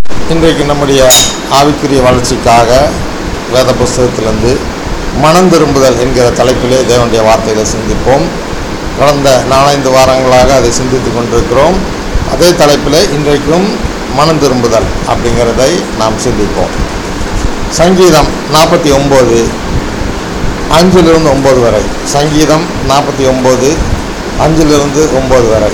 இன்றைக்கு நம்முடைய ஆவிக்குரிய வளர்ச்சிக்காக வேத புஸ்தகத்திலிருந்து மனம் திரும்புதல் என்கிற தலைப்பிலே தேவனுடைய வார்த்தைகளை சிந்திப்போம் கடந்த நாலஞ்சு வாரங்களாக அதை சிந்தித்து கொண்டிருக்கிறோம் அதே தலைப்பில் இன்றைக்கும் மனம் திரும்புதல் அப்படிங்கிறதை நாம் சிந்திப்போம் சங்கீதம் நாற்பத்தி ஒம்பது அஞ்சிலிருந்து ஒம்பது வரை சங்கீதம் நாற்பத்தி ஒம்பது அஞ்சிலிருந்து ஒம்பது வரை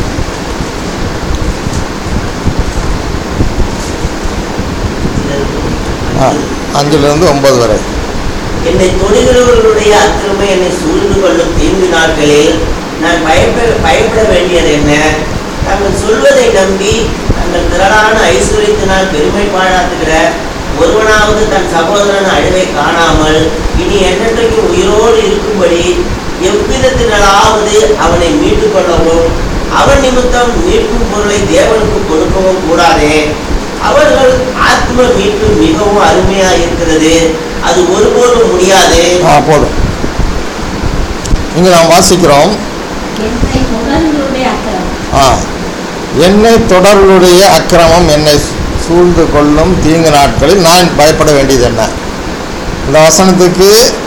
ஆ, அஞ்சிலிருந்து ஒம்பது வரை என்னை தொடுகிறவர்களுடைய அக்கிரமை என்னை சூழ்ந்து கொள்ளும் தீங்கு நாட்களில் நான் பயப்பட பயப்பட வேண்டியது என்ன தாங்கள் சொல்வதை நம்பி தங்கள் திரளான ஐஸ்வர்யத்தினால் பெருமை பாராட்டுகிற ஒருவனாவது தன் சகோதரன் அழிவை காணாமல் இனி என்னென்றைக்கு உயிரோடு இருக்கும்படி எவ்விதத்தினாலாவது அவனை மீட்டுக் கொள்ளவும் அவன் நிமித்தம் மீட்கும் பொருளை தேவனுக்கு கொடுக்கவும் கூடாதே அவர்கள் ஆத்ம மீட்பு மிகவும் அருமையா இருக்கிறது அது ஒருபோதும் முடியாது ஆ போதும் இங்கே நாம் வாசிக்கிறோம் என்னை தொடர்களுடைய அக்கிரமம் ஆ என்னை தொடர்களுடைய அக்கிரமம் என்னை சூழ்ந்து கொள்ளும் தீங்கு நாட்களில் நான் பயப்பட வேண்டியது என்ன இந்த வசனத்துக்கு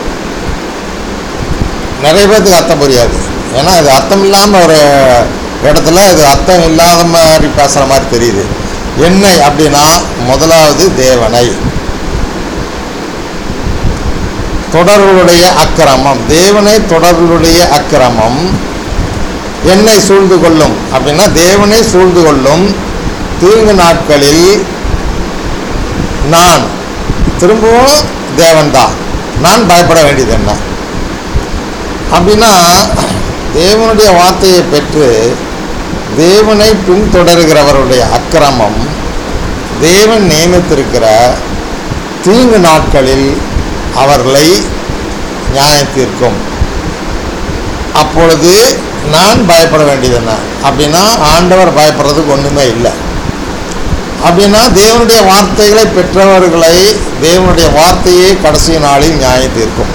நிறைய பேர்த்துக்கு அர்த்தம் புரியாது ஏன்னா இது அர்த்தம் இல்லாமல் ஒரு இடத்துல இது அர்த்தம் இல்லாத மாதிரி பேசுகிற மாதிரி தெரியுது என்னை அப்படின்னா முதலாவது தேவனை தொடர்களுடைய அக்கிரமம் தேவனை தொடர்களுடைய அக்கிரமம் என்னை சூழ்ந்து கொள்ளும் அப்படின்னா தேவனை சூழ்ந்து கொள்ளும் தீங்கு நாட்களில் நான் திரும்பவும் தேவன்தான் நான் பயப்பட வேண்டியது என்ன அப்படின்னா தேவனுடைய வார்த்தையை பெற்று தேவனை பின்தொடர்கிறவருடைய அக்கிரமம் தேவன் நியமித்திருக்கிற தீங்கு நாட்களில் அவர்களை நியாயம் தீர்க்கும் அப்பொழுது நான் பயப்பட வேண்டியது என்ன அப்படின்னா ஆண்டவர் பயப்படுறதுக்கு ஒன்றுமே இல்லை அப்படின்னா தேவனுடைய வார்த்தைகளை பெற்றவர்களை தேவனுடைய வார்த்தையே கடைசி நாளில் நியாயம் தீர்க்கும்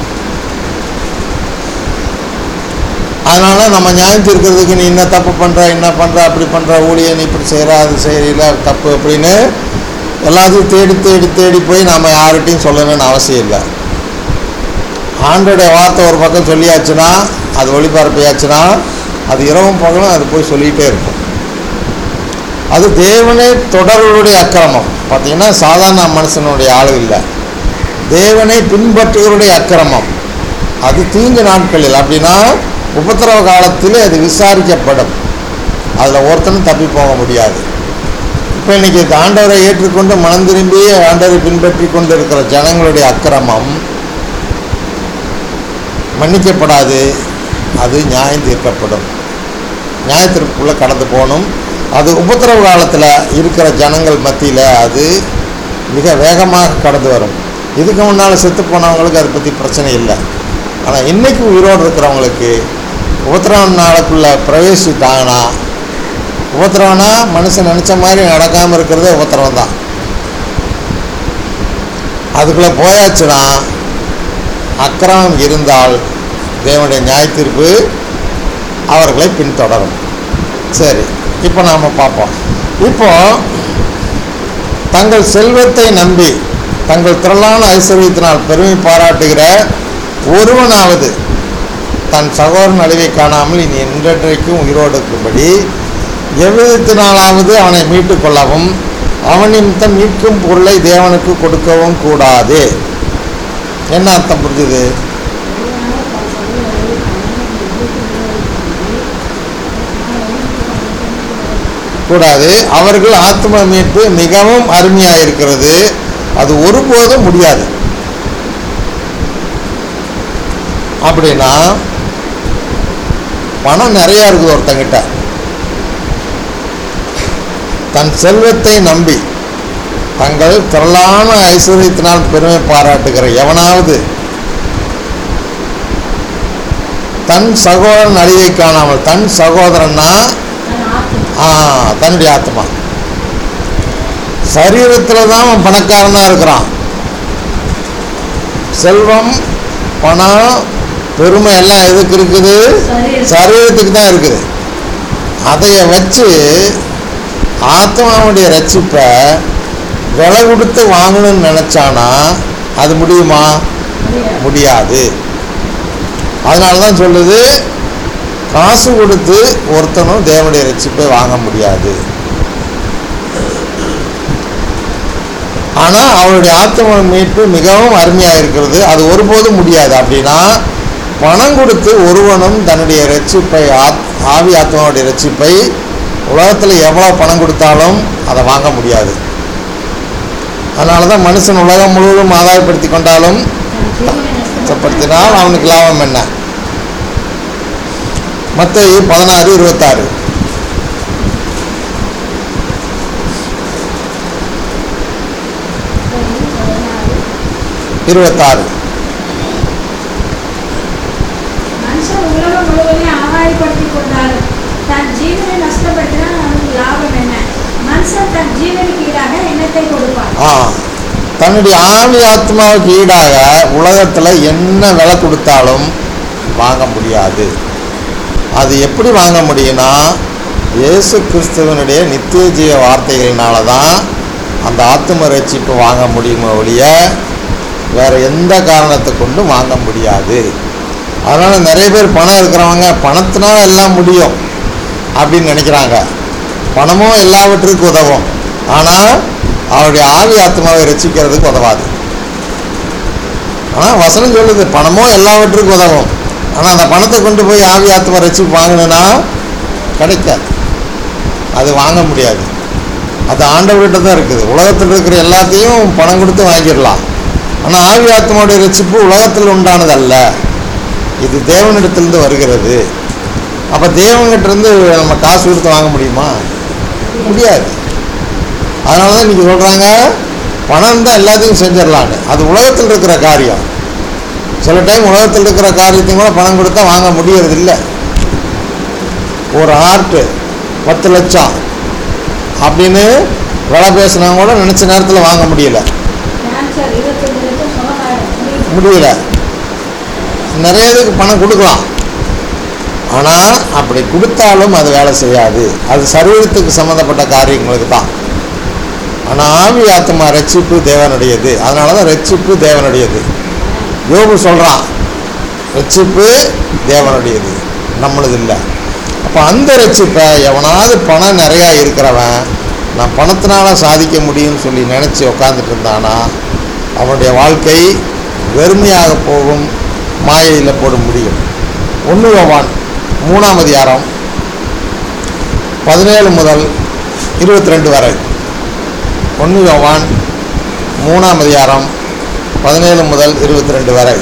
அதனால நம்ம நியாயம் தீர்க்கிறதுக்கு நீ என்ன தப்பு பண்ணுற என்ன பண்ணுற அப்படி பண்ணுற ஊழியை நீ இப்படி செய்கிற அது செய்யல தப்பு அப்படின்னு எல்லாத்தையும் தேடி தேடி தேடி போய் நம்ம யார்கிட்டையும் சொல்லணும்னு அவசியம் இல்லை ஆண்டோடைய வார்த்தை ஒரு பக்கம் சொல்லியாச்சுன்னா அது ஒளிபரப்பியாச்சுன்னா அது இரவும் பகலும் அது போய் சொல்லிகிட்டே இருக்கும் அது தேவனே தொடர்களுடைய அக்கிரமம் பார்த்தீங்கன்னா சாதாரண மனுஷனுடைய ஆளு இல்லை தேவனை பின்பற்றுவருடைய அக்கிரமம் அது தீங்கு நாட்களில் அப்படின்னா உபத்திரவ காலத்தில் அது விசாரிக்கப்படும் அதில் ஒருத்தனும் தப்பி போக முடியாது இப்போ இன்னைக்கு ஆண்டவரை ஏற்றுக்கொண்டு மனம் திரும்பி ஆண்டவரை பின்பற்றி கொண்டு இருக்கிற ஜனங்களுடைய அக்கிரமம் மன்னிக்கப்படாது அது நியாயம் தீர்க்கப்படும் நியாயத்திற்குள்ளே கடந்து போகணும் அது உபத்திரவ காலத்தில் இருக்கிற ஜனங்கள் மத்தியில் அது மிக வேகமாக கடந்து வரும் இதுக்கு முன்னால் செத்து போனவங்களுக்கு அதை பற்றி பிரச்சனை இல்லை ஆனால் இன்னைக்கு உயிரோடு இருக்கிறவங்களுக்கு உபத்திரவ நாளுக்குள்ளே பிரவேசித்தாங்கன்னா உபத்திரவனா மனுஷன் நினச்ச மாதிரி நடக்காமல் இருக்கிறதே உபத்திரவம் தான் அதுக்குள்ளே போயாச்சுன்னா அக்கிரமம் இருந்தால் தேவனுடைய நியாயத்தீர்ப்பு அவர்களை பின்தொடரும் சரி இப்போ நாம் பார்ப்போம் இப்போ தங்கள் செல்வத்தை நம்பி தங்கள் திரளான ஐஸ்வர்யத்தினால் பெருமை பாராட்டுகிற ஒருவனாவது தன் சகோதரன் அழிவை காணாமல் இனி என்றென்றைக்கும் உயிரோடு இருக்கும்படி எவ்விதத்தினாலாவது அவனை மீட்டுக் கொள்ளவும் அவன் நிமித்தம் மீட்கும் பொருளை தேவனுக்கு கொடுக்கவும் கூடாது என்ன அர்த்தம் புரிஞ்சுது கூடாது அவர்கள் ஆத்ம மீட்பு மிகவும் அருமையாக இருக்கிறது அது ஒருபோதும் முடியாது அப்படின்னா பணம் நிறையா இருக்குது ஒருத்தங்கிட்ட தன் செல்வத்தை நம்பி தங்கள் திரளான ஐஸ்வர்யத்தினால் பெருமை பாராட்டுகிற எவனாவது தன் சகோதரன் அழிவை காணாமல் தன் சகோதரன்னா தன் ஆத்மா ஆ தன்னுடைய ஆத்மா சரீரத்தில் தான் அவன் பணக்காரனாக இருக்கிறான் செல்வம் பணம் பெருமை எல்லாம் எதுக்கு இருக்குது சரீரம். சரீரத்துக்கு தான் இருக்குது அதைய வச்சு ஆத்மாவுடைய ரட்சிப்பை விலை கொடுத்து வாங்கணும்னு நினச்சானா அது முடியுமா முடியாது. முடியாது அதனால தான் சொல்லுது காசு கொடுத்து ஒருத்தனும் தேவனுடைய ரட்சிப்பை வாங்க முடியாது ஆனால் அவருடைய ஆத்ம மீட்பு மிகவும் அருமையாக இருக்கிறது அது ஒருபோதும் முடியாது அப்படின்னா பணம் கொடுத்து ஒருவனும் தன்னுடைய ரட்சிப்பை ஆத் ஆவி ஆத்மாவுடைய ரட்சிப்பை உலகத்தில் எவ்வளோ பணம் கொடுத்தாலும் அதை வாங்க முடியாது அதனால தான் மனுஷன் உலகம் முழுவதும் ஆதாயப்படுத்தி கொண்டாலும் தன் ஜீவனை நஷ்டப்படுத்தினால் நஷ்டப்படுத்தினால் அவனுக்கு லாபம் என்ன மற்ற பதினாறு இருபத்தாறு இருபத்தாறு மனுஷன் உலகம் முழுவதையும் ஆதாயப்படுத்திக் கொண்டாலும் தன் ஜீவனை நஷ்டப்படுத்தினால் அவனுக்கு லாபம் என்ன மனுஷன் தன் ஜீவனுக்கு ஈடாக எண்ணத்தை கொடுப்பான் ஆ தன்னுடைய ஆவி ஆத்மாவுக்கு ஈடாக உலகத்தில் என்ன விலை கொடுத்தாலும் வாங்க முடியாது அது எப்படி வாங்க முடியும்னா இயேசு கிறிஸ்துவனுடைய நித்திய ஜீவ வார்த்தைகளினால தான் அந்த ஆத்ம ரட்சிப்பு வாங்க முடியுமே ஒழிய வேறு எந்த காரணத்தை கொண்டும் வாங்க முடியாது அதனால் நிறைய பேர் பணம் இருக்கிறவங்க பணத்தினால எல்லாம் முடியும் அப்படின்னு நினைக்கிறாங்க பணமும் எல்லாவற்றுக்கும் உதவும் ஆனால் அவருடைய ஆவி ஆத்மாவை ரசிக்கிறதுக்கு உதவாது ஆனால் வசனம் சொல்லுது பணமும் எல்லாவற்றுக்கும் உதவும் ஆனால் அந்த பணத்தை கொண்டு போய் ஆவி ஆத்மா ரசிப்பு வாங்கணும்னா கிடைக்காது அது வாங்க முடியாது அது ஆண்டவர்கிட்ட தான் இருக்குது உலகத்தில் இருக்கிற எல்லாத்தையும் பணம் கொடுத்து வாங்கிடலாம் ஆனால் ஆவி ஆத்மாவுடைய ரட்சிப்பு உலகத்தில் உண்டானதல்ல இது தேவனிடத்திலிருந்து வருகிறது அப்போ தேவன்கிட்டருந்து நம்ம காசு கொடுத்து வாங்க முடியுமா முடியாது அதனால தான் இன்றைக்கி சொல்கிறாங்க பணம் தான் எல்லாத்தையும் செஞ்சிடலான்னு அது உலகத்தில் இருக்கிற காரியம் சில டைம் உலகத்தில் இருக்கிற காரியத்தையும் கூட பணம் கொடுத்தா வாங்க முடியறது இல்லை ஒரு ஆர்ட்டு பத்து லட்சம் அப்படின்னு விலை பேசுனவங்க கூட நினச்ச நேரத்தில் வாங்க முடியல கேன்சர் இருபத்தஞ்சு லட்சம் சுகமாயிடும் முடியல நிறைய இதுக்கு பணம் கொடுக்கலாம் ஆனால் அப்படி கொடுத்தாலும் அது வேலை செய்யாது அது சரீரத்துக்கு சம்மந்தப்பட்ட காரியங்களுக்கு தான் ஆனால் ஆவி ஆத்மா ரட்சிப்பு தேவனுடையது அதனால தான் ரட்சிப்பு தேவனுடையது யோபு சொல்கிறான் ரட்சிப்பு தேவனுடையது நம்மளது இல்லை அப்போ அந்த ரட்சிப்பை எவனாவது பணம் நிறையா இருக்கிறவன் நான் பணத்தினால சாதிக்க முடியும்னு சொல்லி நினச்சி உக்காந்துட்டு இருந்தானா அவனுடைய வாழ்க்கை வெறுமையாக போகும் மாயையில் போட முடியும் ஒன்று யோவான் மூணாம் அதிகாரம் பதினேழு முதல் இருபத்தி ரெண்டு வரை ஒன்று யோவான் மூணாம் அதிகாரம் பதினேழு முதல் இருபத்தி ரெண்டு வரை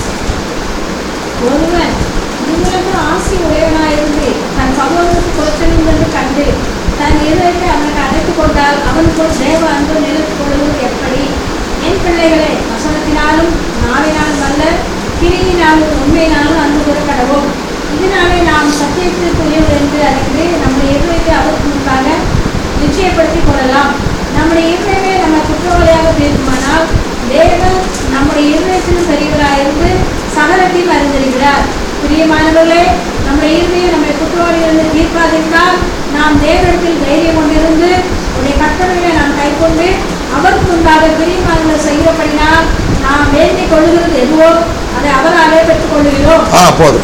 ஒருவன் உங்களுக்கு ஆசி உடையவனாயிருந்து தன் சகோதரனுக்கு குறைச்சலிருந்து கண்டு தன் இருதயத்தை அவனுக்கு அடைத்துக் கொண்டால் அவனுக்குள் தேவ அன்பு நிலைத்துக் கொள்வது எப்படி என் பிள்ளைகளே வசனத்தினாலும் நாவினாலும் அல்ல கிரியினாலும் உண்மையினாலும் அன்பு கூற கடவோம் இதனாலே நாம் சத்தியத்திற்குரியவர் என்று அறிந்து நம்முடைய இருதயத்தை அவருக்கு முன்பாக நிச்சயப்படுத்திக் கொள்ளலாம் நம்முடைய இருதயமே நம்ம குற்றவாளியாக தீர்க்குமானால் தேவன் நம்முடைய இருதயத்திலும் பெரியவராயிருந்து சகலத்தையும் அறிந்திருக்கிறார் பிரியமானவர்களே நம்முடைய இருதயம் நம்மை குற்றவாளிகளிருந்து தீர்க்காதிருந்தால் நாம் தேவனிடத்தில் தைரியம் கொண்டிருந்து உடைய கட்டளைகளை நாம் கைக்கொண்டு அவருக்கு முன்பாக பிரியமானவர்கள் செய்கிறபடினால் நாம் வேண்டிக் கொள்ளுகிறது எதுவோ அதை அவராலே பெற்றுக் கொள்கிறோம் ஆ போதும்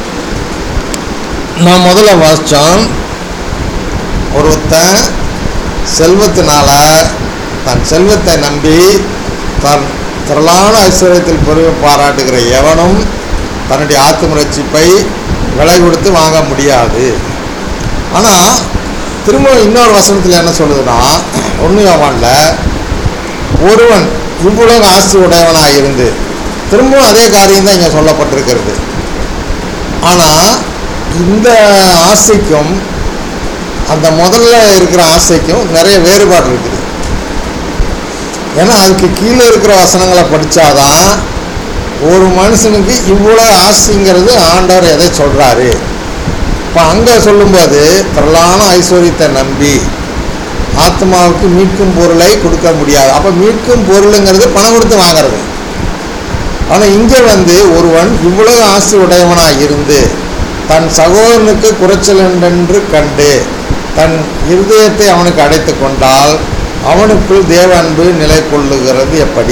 நான் முதல்ல வாசித்தோம் ஒருத்தன் செல்வத்தினால தன் செல்வத்தை நம்பி தன் திரளான ஐஸ்வர்யத்தில் பெருமை பாராட்டுகிற எவனும் தன்னுடைய ஆத்தும ரட்சிப்பை விலை கொடுத்து வாங்க முடியாது ஆனால் திரும்ப இன்னொரு வசனத்தில் என்ன சொல்லுதுன்னா ஒன்று யோவானில் ஒருவன் இவ்வுலக ஆஸ்தி உடையவனாக இருந்து திரும்பவும் அதே காரியம் தான் இங்கே சொல்லப்பட்டிருக்கிறது ஆனால் இந்த ஆசைக்கும் அந்த முதல்ல இருக்கிற ஆசைக்கும் நிறைய வேறுபாடு இருக்குது ஏன்னா அதுக்கு கீழே இருக்கிற வசனங்களை படித்தாதான் ஒரு மனுஷனுக்கு இவ்வளோ ஆசைங்கிறது ஆண்டவர் எதை சொல்கிறாரு இப்போ அங்கே சொல்லும்போது திரளான ஐஸ்வர்யத்தை நம்பி ஆத்மாவுக்கு மீட்கும் பொருளை கொடுக்க முடியாது அப்போ மீட்கும் பொருளுங்கிறது பணம் கொடுத்து வாங்குறது ஆனால் இங்கே வந்து ஒருவன் இவ்வளவு ஆசை உடையவனாக இருந்து தன் சகோதரனுக்கு குறைச்சல் என்றென்று கண்டு தன் இருதயத்தை அவனுக்கு அடைத்து கொண்டால் அவனுக்குள் தேவ அன்பு நிலை கொள்ளுகிறது எப்படி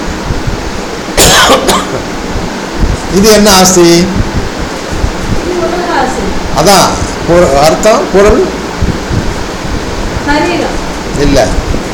இது என்ன ஆஸ்தி இது உலக ஆசை அதான் பொரு- அர்த்தம் பொருள் சரீரம் இல்லை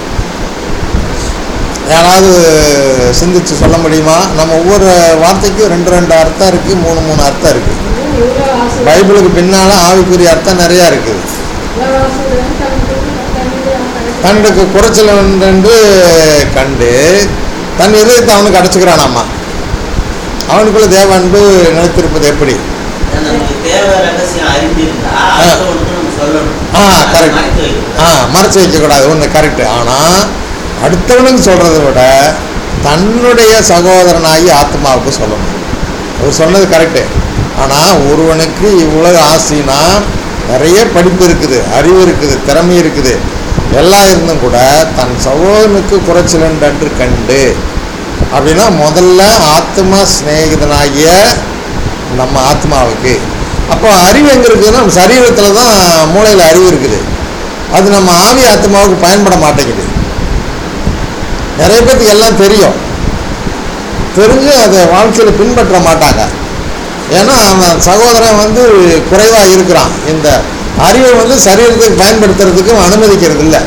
யாராவது சிந்திச்சு சொல்ல முடியுமா நம்ம ஒவ்வொரு வார்த்தைக்கும் ரெண்டு ரெண்டு அர்த்தம் இருக்குது மூணு மூணு அர்த்தம் இருக்குது இது உலக ஆசை பைபிளுக்கு பின்னால் ஆவிக்குரிய அர்த்தம் நிறையா இருக்குது உலக ஆசையுடன் தன்னுடைய தன்னுடைய தன்னுக்கு குறைச்சல் என்று கண்டு தன் இதயத்தை அவனுக்கு அடைச்சிக்கிறானாமா அவனுக்குள்ள தேவ அன்பு நிலைத்திருப்பது எப்படி அதான் நமக்கு தேவை ரகசியம் அறிந்திருந்தா அடுத்தவனுக்கு நம்ம சொல்லணும் ஆ அதை கரெக்ட் மறைத்து வைக்கணும். ஆ மறைச்சு வைக்கக்கூடாது ஒன்று கரெக்டு ஆனால் அடுத்தவனுக்கு சொல்கிறத விட தன்னுடைய சகோதரனாகி ஆத்மாவுக்கு சொல்லணும் அவர் சொன்னது கரெக்டு ஆனால் ஒருவனுக்கு இவ்வளவு ஆசைனா நிறைய படிப்பு இருக்குது அறிவு இருக்குது திறமை இருக்குது எல்லாம் இருந்தும் கூட தன் சகோதரனுக்கு குறைச்சலன்று கண்டு அப்படின்னா முதல்ல ஆத்மா சிநேகிதனாகிய நம்ம ஆத்மாவுக்கு அப்போ அறிவு எங்கே இருக்குதுன்னா நம்ம சரீரத்தில் தான் மூளையில் அறிவு இருக்குது அது நம்ம ஆவி ஆத்மாவுக்கு பயன்பட மாட்டேங்குது நிறைய பேருக்கு எல்லாம் தெரியும் தெரிஞ்சு அதை வாழ்க்கையில் பின்பற்ற மாட்டாங்க ஏன்னா அவன் சகோதரன் வந்து குறைவாக இருக்கிறான் இந்த அறிவை வந்து சரீரத்துக்கு பயன்படுத்துறதுக்கு அனுமதிக்கிறது இல்லை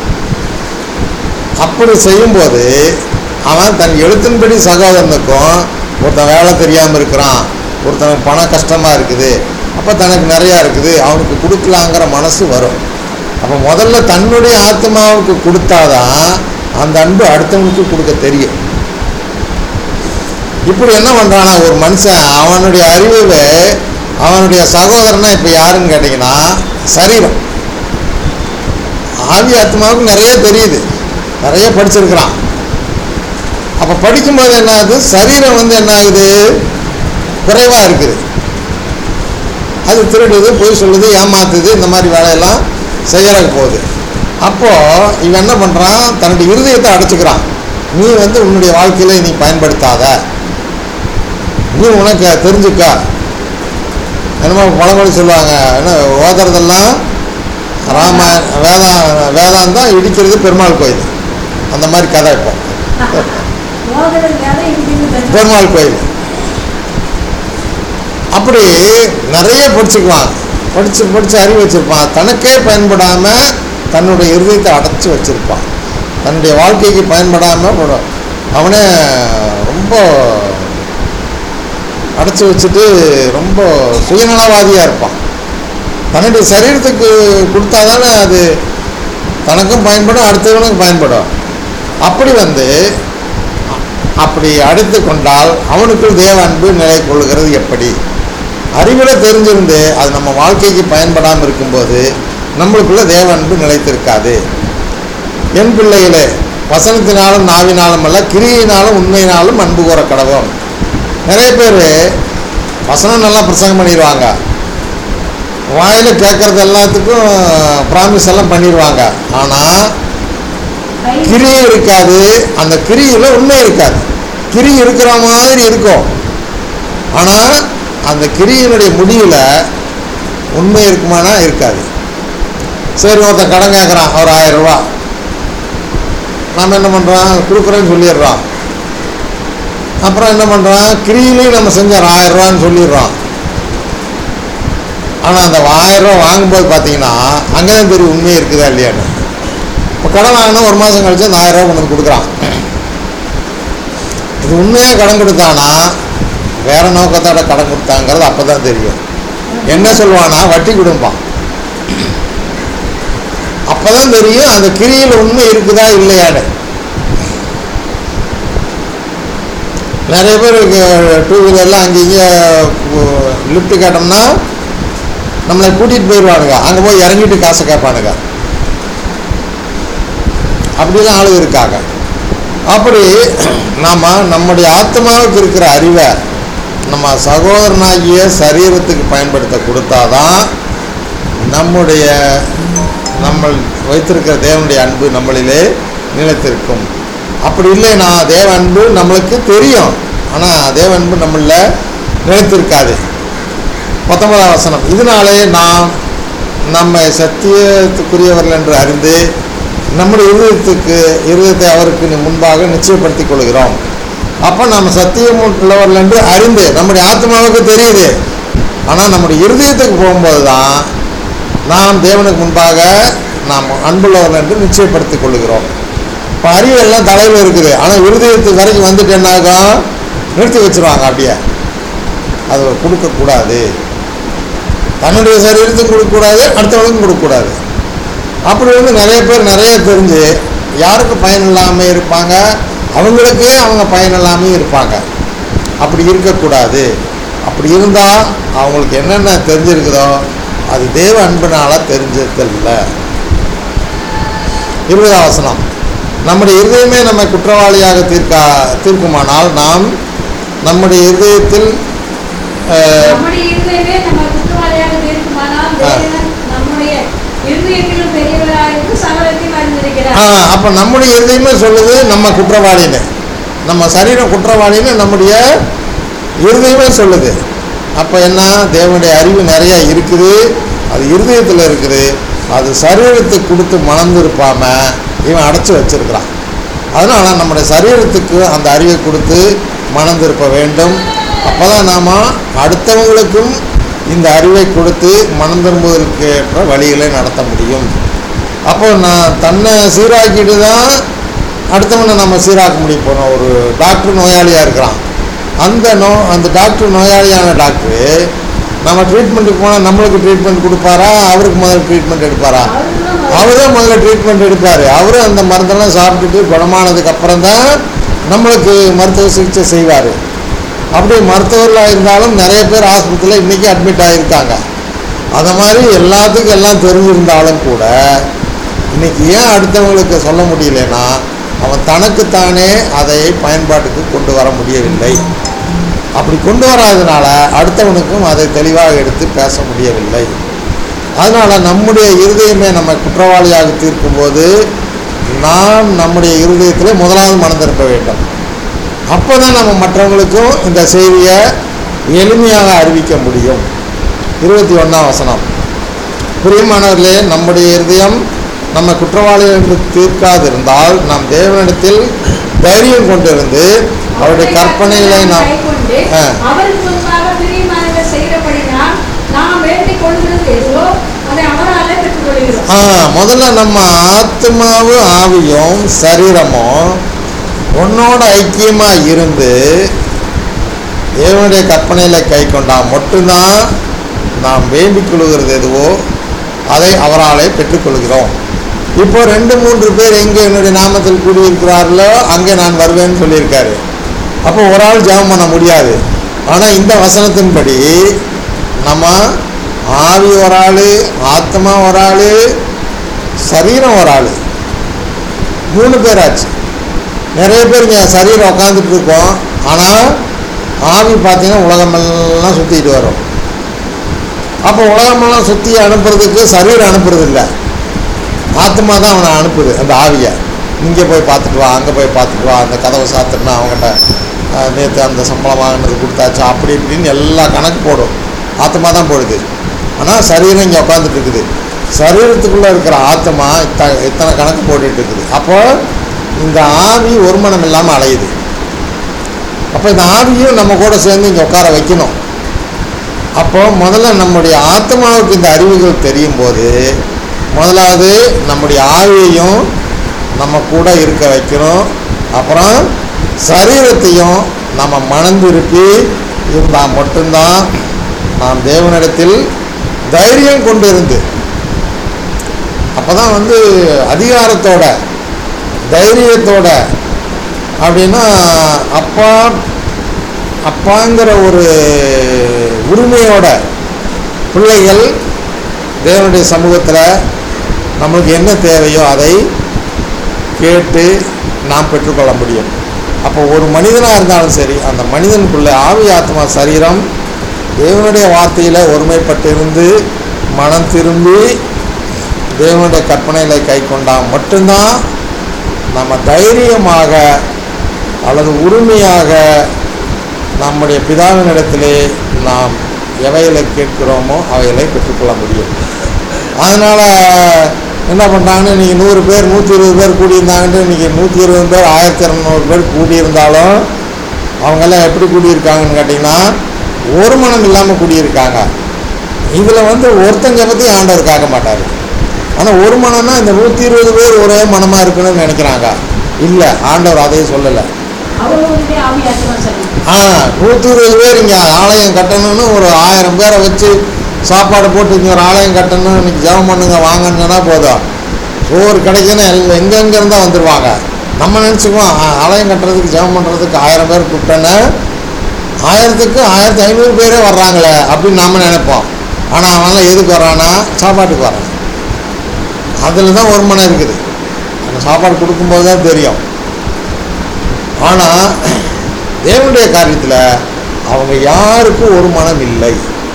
அப்படி செய்யும்போது அவன் தன் எழுத்தின்படி சகோதரனுக்கும் ஒருத்தன் வேலை தெரியாமல் இருக்கிறான் ஒருத்தனுக்கு பண கஷ்டமாக இருக்குது அப்போ தனக்கு நிறையா இருக்குது அவனுக்கு கொடுக்கலாங்கிற மனசு வரும் அப்போ முதல்ல தன்னுடைய ஆத்மாவுக்கு கொடுத்தாதான் அந்த அன்பு அடுத்தவனுக்கு கொடுக்க தெரியும் இப்படி என்ன பண்ணுறானா ஒரு மனுஷன் அவனுடைய அறிவை அவனுடைய சகோதரனா இப்போ யாருன்னு கேட்டிங்கன்னா சரீரம் ஆவி ஆத்மாவுக்கு நிறைய தெரியுது நிறைய படிச்சிருக்கிறான் அப்போ படிக்கும்போது என்ன ஆகுது சரீரம் வந்து என்ன ஆகுது குறைவாக இருக்குது அது திருடுது பொய் சொல்லுது ஏமாத்துது இந்த மாதிரி வேலையெல்லாம் செய்யறதுக்கு போகுது அப்போது இவன் என்ன பண்ணுறான் தன்னுடைய இருதயத்தை அடைச்சிக்கிறான் நீ வந்து உன்னுடைய வாழ்க்கையில் நீ பயன்படுத்தாத நீ உனக்கு தெரிஞ்சுக்க என்னமோ பழமொழி சொல்லுவாங்க என்ன ஓதுறதெல்லாம் ராமா வேதா வேதாந்தம் இடிக்கிறது பெருமாள் கோயில் அந்த மாதிரி கதை இப்போ மோதிரம் வேலை இடிக்கிறது பெருமாள் கோயில் அப்படி நிறைய படிச்சுக்குவான் படித்து படித்து அறிவு வச்சுருப்பான் தனக்கே பயன்படாமல் தன்னுடைய இருதயத்தை அடைச்சி வச்சுருப்பான் தன்னுடைய வாழ்க்கைக்கு பயன்படாமல் அவனே ரொம்ப அடைச்சி வச்சுட்டு ரொம்ப சுயநலவாதியாக இருப்பான் தன்னுடைய சரீரத்துக்கு கொடுத்தா தானே அது தனக்கும் பயன்படும் அடுத்தவனுக்கும் பயன்படும் அப்படி வந்து அ- அப்படி அடைத்து கொண்டால் அவனுக்குள் தேவ அன்பு நிலை கொள்கிறது எப்படி அறிவில் தெரிஞ்சிருந்து அது நம்ம வாழ்க்கைக்கு பயன்படாமல் இருக்கும்போது நம்மளுக்குள்ள தேவ அன்பு நிலைத்திருக்காது என் பிள்ளைகளே வசனத்தினாலும் நாவினாலும் அல்ல கிரியினாலும் உண்மையினாலும் அன்பு கூற கடவோம் நிறைய பேர் வசனம் நல்லா பிரசங்கம் பண்ணிடுவாங்க வாயில் கேட்குறது எல்லாத்துக்கும் ப்ராமிஸ் எல்லாம் பண்ணிடுவாங்க ஆனால் கை கிரியும் இருக்காது அந்த கிரியில் உண்மை இருக்காது கிரி இருக்கிற மாதிரி இருக்கும் ஆனால் அந்த கிரியினுடைய முடிவில் உண்மை இருக்குமானா இருக்காது சரி ஒருத்தன் கடன் கேட்குறான் ஒரு ஆயிரம் ரூபா நம்ம என்ன பண்ணுறோம் கொடுக்குறேன்னு சொல்லிடுறோம் அப்புறம் என்ன பண்ணுறோம் கிரியிலையும் நம்ம செஞ்சோம் ஆயிரம் ரூபான்னு சொல்லிடுறோம் ஆனால் அந்த ஆயிரம் ரூபா வாங்கும்போது பார்த்தீங்கன்னா அங்கே தான் தெரியும் உண்மை இருக்குதா இல்லையான்னு இப்போ கடன் வாங்கினா ஒரு மாதம் கழிச்சு அந்த ஆயிரம் ரூபா கொண்டு வந்து கொடுக்குறான் இது உண்மையாக கடன் கொடுத்தானா வேற நோக்கத்தோட கடன் கொடுத்தாங்கிறது அப்போ தான் தெரியும் என்ன சொல்லுவானா வட்டி கொடுப்பான் அப்போ தான் தெரியும் அந்த கிரியில் உண்மை இருக்குதா இல்லையான்னு நிறைய பேர் டூ வீலர்லாம் அங்கே இங்கே லிஃப்ட் கேட்டோம்னா நம்மளை கூட்டிகிட்டு போயிடுவானுங்க அங்கே போய் இறங்கிட்டு காசை கேட்பானுங்க அப்படிலாம் ஆளு இருக்காங்க அப்படி நாம் நம்முடைய ஆத்மாவுக்கு இருக்கிற அறிவை நம்ம சகோதரனாகிய சரீரத்துக்கு பயன்படுத்த கொடுத்தாதான் நம்முடைய நம்ம வைத்திருக்கிற தேவனுடைய அன்பு நம்மளிலே நிலைத்திருக்கும் அப்படி இல்லைன்னா தேவ அன்பு நம்மளுக்கு தெரியும் ஆனால் தேவ அன்பு நம்மளில் நிலைத்திருக்காது பத்தொன்பதாம் வசனம் இதனாலே நாம் நம்மை சத்தியத்துக்குரியவர்கள் என்று அறிந்து நம்முடைய இருதயத்துக்கு இருதயத்தை அவருக்கு முன்பாக நிச்சயப்படுத்திக் கொள்கிறோம் அப்போ நம்ம சத்தியம் உள்ளவர்கள் என்று அறிந்து நம்முடைய ஆத்மாவுக்கு தெரியுது ஆனால் நம்முடைய இருதயத்துக்கு போகும்போது தான் நாம் தேவனுக்கு முன்பாக நாம் அன்புள்ளவர்கள் என்று நிச்சயப்படுத்திக் கொள்கிறோம் இப்போ அறிவு எல்லாம் தலையில் இருக்குது ஆனால் இருதயத்துக்கு வரைக்கும் வந்துட்டு என்ன ஆகும் நிறுத்தி வச்சிருவாங்க அப்படியே அது கொடுக்கக்கூடாது தன்னுடைய சரீரத்துக்கும் கொடுக்கக்கூடாது அடுத்தவனுக்கும் கொடுக்கக்கூடாது அப்படி வந்து நிறைய பேர் நிறைய தெரிஞ்சு யாருக்கு பயன் இல்லாமல் இருப்பாங்க அவங்களுக்கே அவங்க பயன் இல்லாமல் இருப்பாங்க அப்படி இருக்கக்கூடாது அப்படி இருந்தால் அவங்களுக்கு என்னென்ன தெரிஞ்சிருக்குதோ அது தேவ அன்பினால தெரிஞ்சதில்ல இருபதாம் வசனம் நம்முடைய இருதயமே நம்மை குற்றவாளியாக தீர்க்கா தீர்க்குமானால் நாம் நம்முடைய இருதயத்தில் அஹ், நம்முடைய இருதயமே நம்ம குற்றவாளியாக இருக்குமானால் ஆ. தேவன் நம்முடைய இருதயத்திலும் பெரியவராக இருந்து சகலத்தையும் ஆ அறிந்திருக்கிறார் அப்போ நம்முடைய இருதயமே சொல்லுது நம்ம குற்றவாளின்னு நம்ம சரீரம் குற்றவாளின்னு நம்முடைய இருதயமே சொல்லுது அப்போ என்ன தேவனுடைய அறிவு நிறைய இருக்குது அது இருதயத்தில் இருக்குது அது சரீரத்துக்கு கொடுத்து மணந்திருப்பாம இவன் அடைச்சி வச்சிருக்கிறான் அதனால் நம்முடைய சரீரத்துக்கு அந்த அறிவை கொடுத்து மணந்திருப்ப வேண்டும் அப்போ தான் நாம் அடுத்தவங்களுக்கும் இந்த அறிவை கொடுத்து மனம் திரும்புவதற்கு ஏற்ற வழிகளை நடத்த முடியும் அப்போ நான் தன்னை சீராக்கிட்டு தான் அடுத்தவனை நம்ம சீராக்க முடியும் போகிறோம் ஒரு டாக்டர் நோயாளியாக இருக்கிறான் அந்த நோ அந்த டாக்டர் நோயாளியான டாக்டரு நம்ம ட்ரீட்மெண்ட்டுக்கு போனால் நம்மளுக்கு ட்ரீட்மெண்ட் கொடுப்பாரா அவருக்கு முதல்ல ட்ரீட்மெண்ட் எடுப்பாரா அவர் தான் முதல்ல ட்ரீட்மெண்ட் எடுப்பார் அவரும் அந்த மருந்தெல்லாம் சாப்பிட்டுட்டு குணமானதுக்கு அப்புறம் தான் நம்மளுக்கு மருத்துவ சிகிச்சை செய்வார் அப்படி மருத்துவர்களாக இருந்தாலும் நிறைய பேர் ஆஸ்பத்திரியில் இன்றைக்கி அட்மிட் ஆகியிருக்காங்க அந்த மாதிரி எல்லாத்துக்கும் எல்லாம் தெரிஞ்சிருந்தாலும் கூட இன்னைக்கு ஏன் அடுத்தவங்களுக்கு சொல்ல முடியலன்னா அவன் தனக்குத்தானே அதை பயன்பாட்டுக்கு கொண்டு வர முடியவில்லை அப்படி கொண்டு வராதனால அடுத்தவனுக்கும் அதை தெளிவாக எடுத்து பேச முடியவில்லை அதனால் நம்முடைய இருதயமே நம்ம குற்றவாளியாக தீர்க்கும்போது நாம் நம்முடைய இருதயத்தில் முதலாவது மனம் திருப்ப வேண்டும் அப்போ தான் நம்ம மற்றவங்களுக்கும் இந்த செய்தியை எளிமையாக அறிவிக்க முடியும் இருபத்தி ஒன்றாம் வசனம் பிரியமானவர்களே நம்முடைய இருதயம் நம்ம குற்றவாளிகள் என்று தீர்க்காதிருந்தால் நாம் தேவனிடத்தில் தைரியம் கொண்டிருந்து அவருடைய கற்பனைகளை நாம் கைக்கொண்டு ஆ. அவருக்கு முன்பாக பிரியமானதை செய்கிறபடினால் நாம் வேண்டிக் கொள்கிறது எதுவோ அதை அவராலே பெற்றுக்கொள்கிறோம் ஆ முதல்ல நம்ம ஆத்மாவு ஆவியும் சரீரமும் உன்னோட ஐக்கியமாக இருந்து தேவனுடைய கற்பனையில் கை கொண்டா மட்டும்தான் நாம் வேண்டிக் கொள்கிறது எதுவோ அதை அவராலே பெற்றுக்கொள்கிறோம் இப்போ ரெண்டு மூன்று பேர் எங்கே என்னுடைய நாமத்தில் கூடியிருக்கிறார்களோ அங்கே நான் வருவேன்னு சொல்லியிருக்காரு அப்போ ஒரு ஆள் ஜெபம் பண்ண முடியாது ஆனால் இந்த வசனத்தின்படி நம்ம ஆவி ஒரு ஆள் ஆத்மா ஒரு ஆள் சரீரம் ஒரு ஆள் மூணு பேர் ஆச்சு நிறைய பேர் இங்கே சரீரம் உட்காந்துட்டு இருக்கோம் ஆனால் ஆவி பார்த்தீங்கன்னா உலகமெல்லாம் சுற்றிட்டு வரும் அப்போ உலகமெல்லாம் சுற்றி அனுப்புறதுக்கு சரீரம் அனுப்புறது இல்லை ஆத்மா தான் அவனை அனுப்புது அந்த ஆவியை இங்கே போய் பார்த்துட்டு வா அங்கே போய் பார்த்துட்டு வா அந்த கதவை சாத்துனா அவங்ககிட்ட நேற்று அந்த சம்பளம் வாங்கினது கொடுத்தாச்சு அப்படி இப்படின்னு எல்லா கணக்கு போடும் ஆத்மா தான் போடுது ஆனால் சரீரம் இங்கே உட்காந்துட்டு இருக்குது சரீரத்துக்குள்ளே இருக்கிற ஆத்மா இத்த இத்தனை கணக்கு போட்டுட்டு இருக்குது அப்போ இந்த ஆவி ஒரு மனம் இல்லாமல் அலையுது அப்போ இந்த ஆவியும் நம்ம கூட சேர்ந்து இங்கே உட்கார வைக்கணும் அப்போ முதல்ல நம்முடைய ஆத்மாவுக்கு இந்த அறிவுகள் தெரியும் போது முதலாவது நம்முடைய ஆவியையும் நம்ம கூட இருக்க வைக்கணும் அப்புறம் சரீரத்தையும் நம்ம மணந்திருப்பி இருந்தால் மட்டும்தான் நாம் தேவனிடத்தில் தைரியம் கொண்டு இருந்து அப்போ தான் வந்து அதிகாரத்தோட தைரியத்தோட அப்படின்னா அப்பா அப்பாங்கிற ஒரு உரிமையோட பிள்ளைகள் தேவனுடைய சமூகத்தில் நம்மளுக்கு என்ன தேவையோ அதை கேட்டு நாம் பெற்றுக்கொள்ள முடியும் அப்போ ஒரு மனிதனாக இருந்தாலும் சரி அந்த மனிதனுக்குள்ள ஆவி ஆத்மா சரீரம் தேவனுடைய வார்த்தையில் ஒருமைப்பட்டிருந்து மனம் திரும்பி தேவனுடைய கற்பனைகளை கை கொண்டால் மட்டும்தான் நம்ம தைரியமாக அல்லது உரிமையாக நம்முடைய பிதாவினிடத்திலே நாம் எவைகளை கேட்கிறோமோ அவைகளை பெற்றுக்கொள்ள முடியும் அதனால் என்ன பண்ணுறாங்கன்னு இன்றைக்கி நூறு பேர் நூற்றி இருபது பேர் கூடியிருந்தாங்கன்ட்டு இன்றைக்கி நூற்றி இருபது பேர் ஆயிரத்தி இரநூறு பேர் கூடியிருந்தாலும் அவங்கெல்லாம் எப்படி கூடியிருக்காங்கன்னு கேட்டிங்கன்னா ஒரு மனம் இல்லாமல் கூடியிருக்காங்க இதில் வந்து ஒருத்தன் ஜபத்தையும் ஆண்டவர் கேட்க மாட்டார் ஆனால் ஒரு மனம்னா இந்த நூற்றி இருபது பேர் ஒரே மனமாக இருக்கணும்னு நினைக்கிறாங்க இல்லை ஆண்டவர் அதையும் சொல்லலை அவர்களுடைய ஆவியாத்மா சரி ஆ நூற்றி இருபது பேர் இங்கே ஆலயம் கட்டணும்னு ஒரு ஆயிரம் பேரை வச்சு சாப்பாடு போட்டு இங்கே ஒரு ஆலயம் கட்டணும் இன்னைக்கு ஜெபம் பண்ணுங்க வாங்கன்னு சொன்னா போதும் சோறு கிடைக்கணும் எல்லாம் எங்கெங்க இருந்தால் வந்துடுவாங்க நம்ம நினச்சிக்குவோம் ஆ, ஆலயம் கட்டுறதுக்கு ஜெபம் பண்ணுறதுக்கு ஆயிரம் பேர் கூப்பிட்டேன்னா ஆயிரத்துக்கு ஆயிரத்தி ஐநூறு பேரே வர்றாங்களே அப்படின்னு நாம நினைப்போம் ஆனால் அவன்லாம் எதுக்கு வரானா சாப்பாட்டுக்கு வரான் அதில் தான் ஒரு மனம் இருக்குது அந்த சாப்பாடு கொடுக்கும்போது தான் தெரியும் ஆனால் தேவனுடைய காரியத்தில் அவங்க யாருக்கும் ஒரு மனம் இல்லை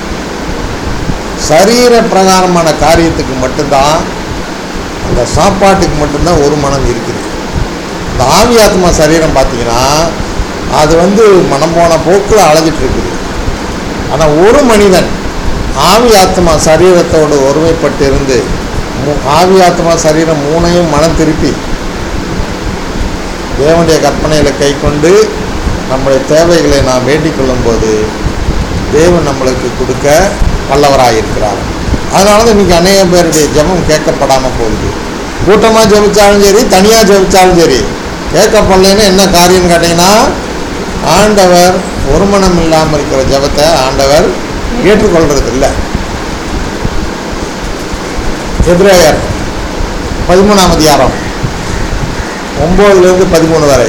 சரீர பிரகாரமான காரியத்துக்கு மட்டும்தான் அந்த சாப்பாட்டுக்கு மட்டும்தான் ஒரு மனம் இருக்குது இந்த ஆவியாத்மா சரீரம் பார்த்தீங்கன்னா அது வந்து மனம் போன போக்கில் அலைஞ்சிட்டு இருக்குது ஆனால் ஒரு மனிதன் ஆவி ஆத்மா சரீரத்தோடு ஒருமைப்பட்டு இருந்து மூ- ஆவி ஆத்மா சரீரம் மூணையும் மனம் திருப்பி தேவனுடைய கற்பனையில் கை கொண்டு நம்முடைய தேவைகளை நாம் வேண்டிக் கொள்ளும்போது தேவன் நம்மளுக்கு கொடுக்க வல்லவராயிருக்கிறார் அதனால தான் இன்றைக்கி அநேக பேருடைய ஜெபம் கேட்கப்படாமல் போகுது கூட்டமாக ஜெபிச்சாலும் சரி தனியாக ஜெபிச்சாலும் சரி கேட்கப்படலைன்னு என்ன காரியம்னு கேட்டிங்கன்னா ஆண்டவர் ஒருமனம் இல்லாமல் இருக்கிற ஜெபத்தை ஆண்டவர் ஏற்றுக்கொள்றது இல்லை எப்ரேயர் பதிமூணாம் அதிகாரம் ஒம்போதுலேருந்து பதிமூணு வரை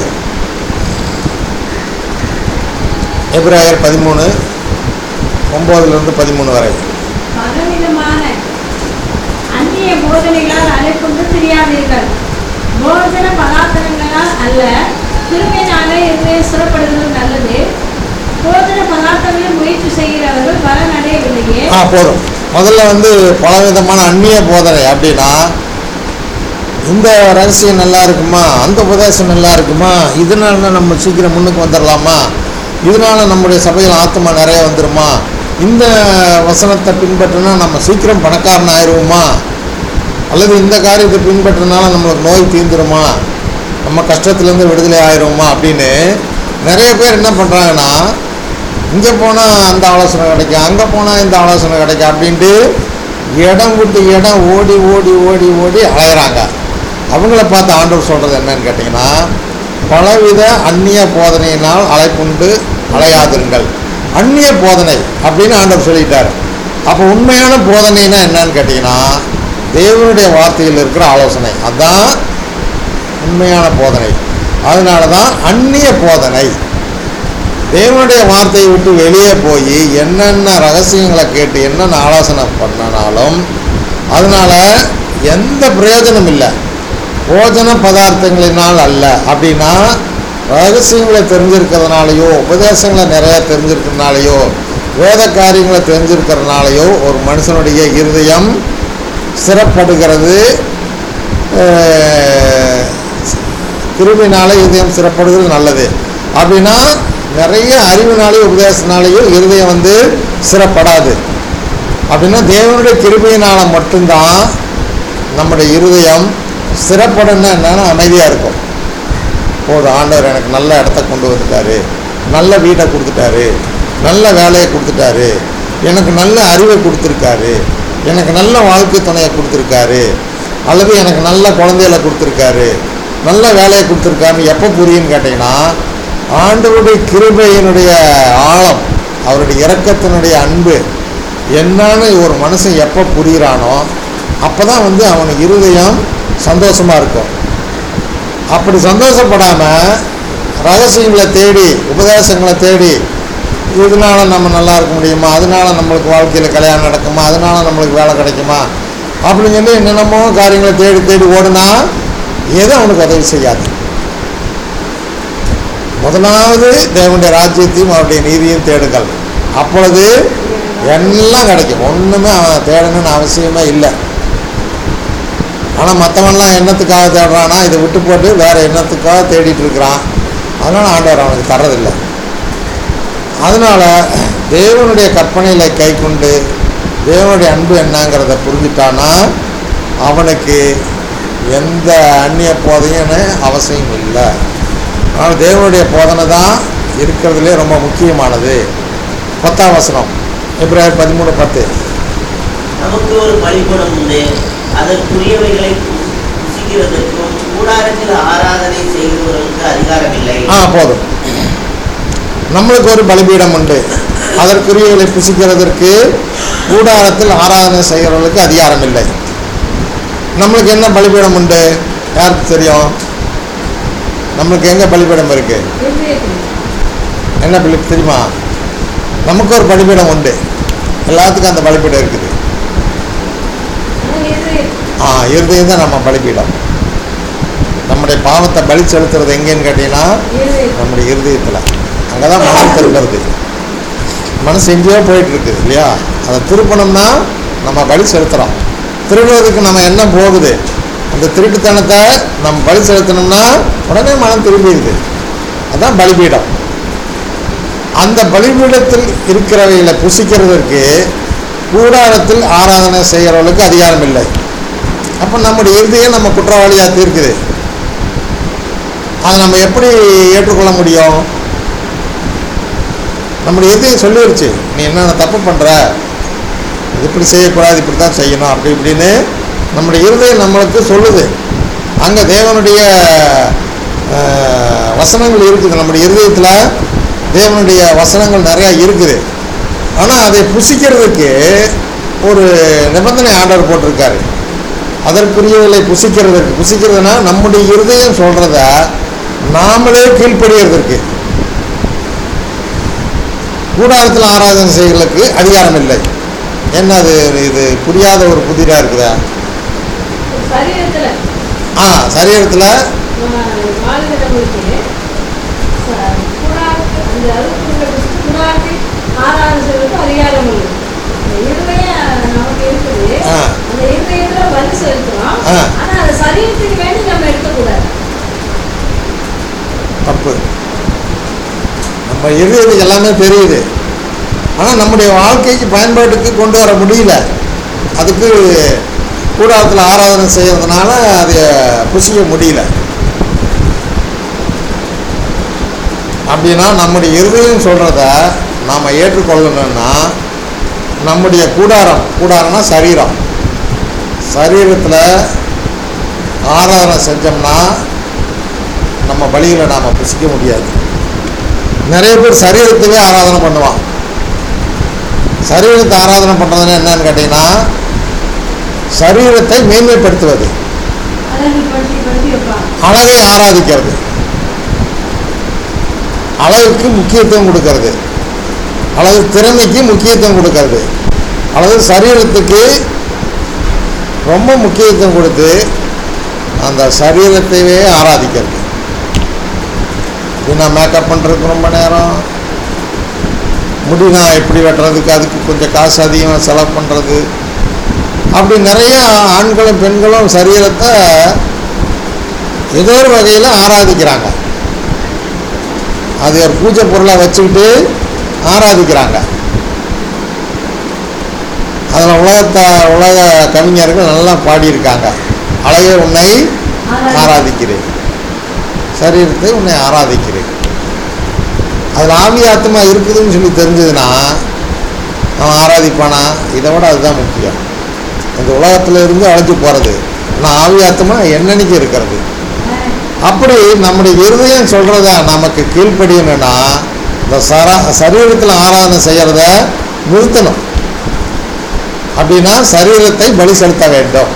எப்ரேயர் பதிமூணு ஒம்போதுலேருந்து பதிமூணு வரை பலவிதமான அந்நிய போதனைகளால் அழைக்கொண்டு தெரியாதீர்கள் போதன பதார்த்தங்களால் அல்ல திருமையினாலே இருதய சிறப்படுகிறது நல்லது போதன பதார்த்தங்களை முயற்சி செய்கிறவர்கள் பலன் அடையவில்லையே ஆ போதும் முதல்ல வந்து பலவிதமான அந்நிய போதனை அப்படின்னா இந்த ரகசியம் நல்லா இருக்குமா அந்த உபதேசம் நல்லா இருக்குமா இதனால நம்ம சீக்கிரம் முன்னுக்கு வந்துடலாமா இதனால நம்முடைய சபையில் ஆத்மா நிறைய வந்துருமா இந்த வசனத்தை பின்பற்றினா நம்ம சீக்கிரம் பணக்காரன் ஆயிடுவோமா அல்லது இந்த காரியத்தை பின்பற்றினால நம்மளுக்கு நோய் தீர்ந்துருமா நம்ம கஷ்டத்துலேருந்து விடுதலை ஆயிடுவோமா அப்படின்னு நிறைய பேர் என்ன பண்ணுறாங்கன்னா இங்கே போனால் அந்த ஆலோசனை கிடைக்கும் அங்கே போனால் இந்த ஆலோசனை கிடைக்கும் அப்படின்ட்டு இடம் விட்டு இடம் ஓடி ஓடி ஓடி ஓடி அலையிறாங்க அவங்கள பார்த்து ஆண்டவர் சொல்கிறது என்னன்னு கேட்டிங்கன்னா பலவித அந்நிய போதனையினால் அலைப்புண்டு அலையாதிருங்கள் அந்நிய போதனை அப்படின்னு ஆண்டவர் சொல்லிட்டார் அப்போ உண்மையான போதனைனா என்னன்னு கேட்டிங்கன்னா தேவனுடைய வார்த்தையில் இருக்கிற ஆலோசனை அதான் உண்மையான போதனை அதனால தான் அந்நிய போதனை தேவனுடைய வார்த்தையை விட்டு வெளியே போய் என்னென்ன ரகசியங்களை கேட்டு என்னென்ன ஆலோசனை பண்ணனாலும் அதனால் எந்த பிரயோஜனம் இல்லை போஜன பதார்த்தங்களினால் அல்ல அப்படின்னா ரகசியங்களை தெரிஞ்சிருக்கிறதுனாலையோ உபதேசங்களை நிறையா தெரிஞ்சிருக்கிறதுனாலையோ வேத காரியங்களை தெரிஞ்சிருக்கிறதுனாலையோ ஒரு மனுஷனுடைய இருதயம் சிறப்படுகிறது அஹ், கிருபினால இதயம் சிறப்படுகிறது நல்லது அப்படின்னா நிறைய அறிவினாலேயும் உபதேசனாலேயும் இருதயம் வந்து சிறப்படாது அப்படின்னா தேவனுடைய கிருபையினால மட்டும்தான் நம்முடைய இருதயம் சிறப்படணும்னா என்னன்னா அமைதியாக இருக்கும் போதும் ஆண்டவர் எனக்கு நல்ல இடத்த கொண்டு வந்துட்டாரு நல்ல வீட்டை கொடுத்துட்டாரு நல்ல வேலையை கொடுத்துட்டாரு எனக்கு நல்ல அறிவை கொடுத்துருக்காரு எனக்கு நல்ல வாழ்க்கை துணையை கொடுத்துருக்காரு அல்லது எனக்கு நல்ல குழந்தைகளை கொடுத்துருக்காரு நல்ல வேலையை கொடுத்துருக்காருன்னு எப்போ புரியும்னு கேட்டிங்கன்னா ஆண்டவருடைய கிருபையினுடைய ஆழம் அவருடைய இரக்கத்தினுடைய அன்பு என்னன்னு ஒரு மனுஷன் எப்போ புரிகிறானோ அப்போ தான் வந்து அவனுக்கு இருதயம் சந்தோஷமாக இருக்கும் அப்படி சந்தோஷப்படாமல் ரகசியங்களை தேடி உபதேசங்களை தேடி இதனால நம்ம நல்லா இருக்க முடியுமா அதனால நம்மளுக்கு வாழ்க்கையில் கல்யாணம் நடக்குமா அதனால நம்மளுக்கு வேலை கிடைக்குமா அப்படின்னு சொல்லி என்னென்னமோ காரியங்களை தேடி தேடி ஓடுனா எதுவும் அவனுக்கு உதவி செய்யாது முதலாவது தேவனுடைய ராஜ்யத்தையும் அவருடைய நீதியும் தேடுங்கள் அப்பொழுது எல்லாம் கிடைக்கும் ஒன்றுமே அவன் தேடணும்னு அவசியமே இல்லை ஆனால் மற்றவன்லாம் எண்ணத்துக்காக தேடுறானா இதை விட்டு போட்டு வேறு எண்ணத்துக்காக தேடிட்டு இருக்கிறான் அதனால் ஆண்டவர் அவனுக்கு தர்றதில்லை அதனால் தேவனுடைய கற்பனையில் கை கொண்டு தேவனுடைய அன்பு என்னங்கிறத புரிஞ்சுட்டானா அவனுக்கு எந்த அந்நிய போதையும் அவசியம் இல்லை ஆனால் தேவனுடைய போதனை தான் இருக்கிறதுலே ரொம்ப முக்கியமானது பத்தாம் வசனம் பிப்ரவரி பதிமூணு பத்து நமக்கு ஒரு பலிபடம் உண்டு அதற்குரியவைகளை புசி- புசிக்கிறதற்கும் கூடாரத்தில் ஆராதனை செய்கிறவர்களுக்கு அதிகாரம் இல்லை ஆ போதும் நம்மளுக்கு ஒரு பலிபீடம் உண்டு அதற்குரியவர்களை புசிக்கிறதற்கு கூடாரத்தில் ஆராதனை செய்கிறவர்களுக்கு அதிகாரம் இல்லை நம்மளுக்கு என்ன பலிபீடம் உண்டு யாருக்கு தெரியும் நம்மளுக்கு எங்கே பலிபீடம் இருக்கு இருதயத்தில். என்ன பலி தெரியுமா நமக்கு ஒரு பலிபீடம் உண்டு எல்லாத்துக்கும் அந்த பலிபீடம் இருக்குது ஆனா இருதயத்தில். ஆ இருதயம் தான் நம்ம பலிபீடம் நம்முடைய பாவத்தை பலி செலுத்துறது எங்கேன்னு கேட்டீங்கன்னா இருதயத்தில். நம்முடைய இருதயத்தில் அங்கே தான் மனம் திரும்புறது மனசு எங்கேயோ போயிட்டு இருக்குது இல்லையா அதை திருப்பணும்னா நம்ம பலி செலுத்துகிறோம் திருடுறதுக்கு நம்ம என்ன போகுது அந்த திருட்டுத்தனத்தை நம்ம பலி செலுத்தணும்னா உடனே மனம் திரும்பிடுது அதான் பலிபீடம் அந்த பலிபீடத்தில் இருக்கிறவைகளை புசிக்கிறதற்கு கூடாரத்தில் ஆராதனை செய்கிறவர்களுக்கு அதிகாரம் இல்லை அப்போ நம்முடைய இறுதியை நம்ம குற்றவாளியாக தீர்க்குது அதை நம்ம எப்படி ஏற்றுக்கொள்ள முடியும் நம்முடைய இறுதியை சொல்லிடுச்சு நீ என்னென்ன தப்பு பண்ணுற இது இப்படி செய்யக்கூடாது இப்படி தான் செய்யணும் அப்படி இப்படின்னு நம்முடைய இருதயம் நம்மளுக்கு சொல்லுது அங்கே தேவனுடைய அஹ், வசனங்கள் இருக்குது நம்முடைய இருதயத்தில் தேவனுடைய வசனங்கள் நிறையா இருக்குது ஆனால் அதை புசிக்கிறதுக்கு ஒரு நிபந்தனை ஆர்டர் போட்டிருக்காரு அதற்குரியவர்களை புசிக்கிறதற்கு புசிக்கிறதுனா நம்முடைய இருதயம் சொல்கிறத நாமளே கீழ்ப்படியறதற்கு கூடாரத்தில் ஆராதனை செய்கிறதுக்கு அதிகாரம் இல்லை என்ன அது இது புரியாத ஒரு புதிராக இருக்குதா சரீரத்துல ஆ சரீரத்தில் ஆஹ், வாழ்கிறவங்களுக்கு ச- கூடாரத்து- அந்த அறுப்புள்ள கூடாரத்தில் ஆராதனை செய்வதற்கு அதிகாரம் இல்லை இந்த இருதயம் நமக்கு இருக்குது ஆ. அந்த இருதயத்துல பலி செலுத்துறோம் ஆ. ஆனா அது சரீரத்துக்கு வேண்டி நம்ம எடுக்கக்கூடாது தப்பு நம்ம இருதயத்துக்கு எல்லாமே தெரியுது ஆனால் நம்முடைய வாழ்க்கைக்கு பயன்பாட்டுக்கு கொண்டு வர முடியல அதுக்கு கூடாரத்தில் ஆராதனை செய்கிறதுனால அதை புசிக்க முடியல அப்படின்னா நம்முடைய இருதயம் சொல்கிறத நாம் ஏற்றுக்கொள்ளணும்னா நம்முடைய கூடாரம் கூடாரம்னா சரீரம் சரீரத்தில் ஆராதனை செஞ்சோம்னா நம்ம பலிகளை நாம் புசிக்க முடியாது நிறைய பேர் சரீரத்துவே ஆராதனை பண்ணுவான் சரீரத்தை ஆராதனை பண்ணுறதுன்னா என்னன்னு கேட்டிங்கன்னா சரீரத்தை மேன்மைப்படுத்துவது அழகு படுத்தி படுத்தி வைப்பாங்க அழகை ஆராதிக்கிறது அழகுக்கு முக்கியத்துவம் கொடுக்கறது அழகு திறமைக்கு முக்கியத்துவம் கொடுக்கறது அல்லது சரீரத்துக்கு ரொம்ப முக்கியத்துவம் கொடுத்து அந்த சரீரத்தையே ஆராதிக்கிறது நான் மேக்கப் பண்ணுறதுக்கு ரொம்ப நேரம் முடி நான் எப்படி வெட்டுறதுக்கு அதுக்கு கொஞ்சம் காசு அதிகமாக செலவு பண்ணுறது அப்படி நிறைய ஆண்களும் பெண்களும் சரீரத்தை ஏதோ ஒரு வகையில் ஆராதிக்கிறாங்க அது ஒரு பூஜை பொருளாக வச்சுக்கிட்டு ஆராதிக்கிறாங்க அதில் உலகத்த உலக கவிஞர்கள் நல்லா பாடியிருக்காங்க அழகே உன்னை ஆராதிக்கிறேன் சரீரத்தை உன்னை ஆராதிக்கிறேன் அதில் ஆவி ஆத்மா இருக்குதுன்னு சொல்லி தெரிஞ்சதுன்னா அவன் ஆராதிப்பானா இதை விட அதுதான் முக்கியம் இந்த உலகத்தில் இருந்து அழைச்சி போகிறது ஆனால் ஆவி ஆத்மா என்னன்னைக்கு இருக்கிறது அப்படி நம்முடைய இருதயம் சொல்கிறத நமக்கு கீழ்ப்படியணும்னா இந்த சர சரீரத்தில் ஆராதனை செய்கிறத நிறுத்தணும் அப்படின்னா சரீரத்தை பலி செலுத்த வேண்டும்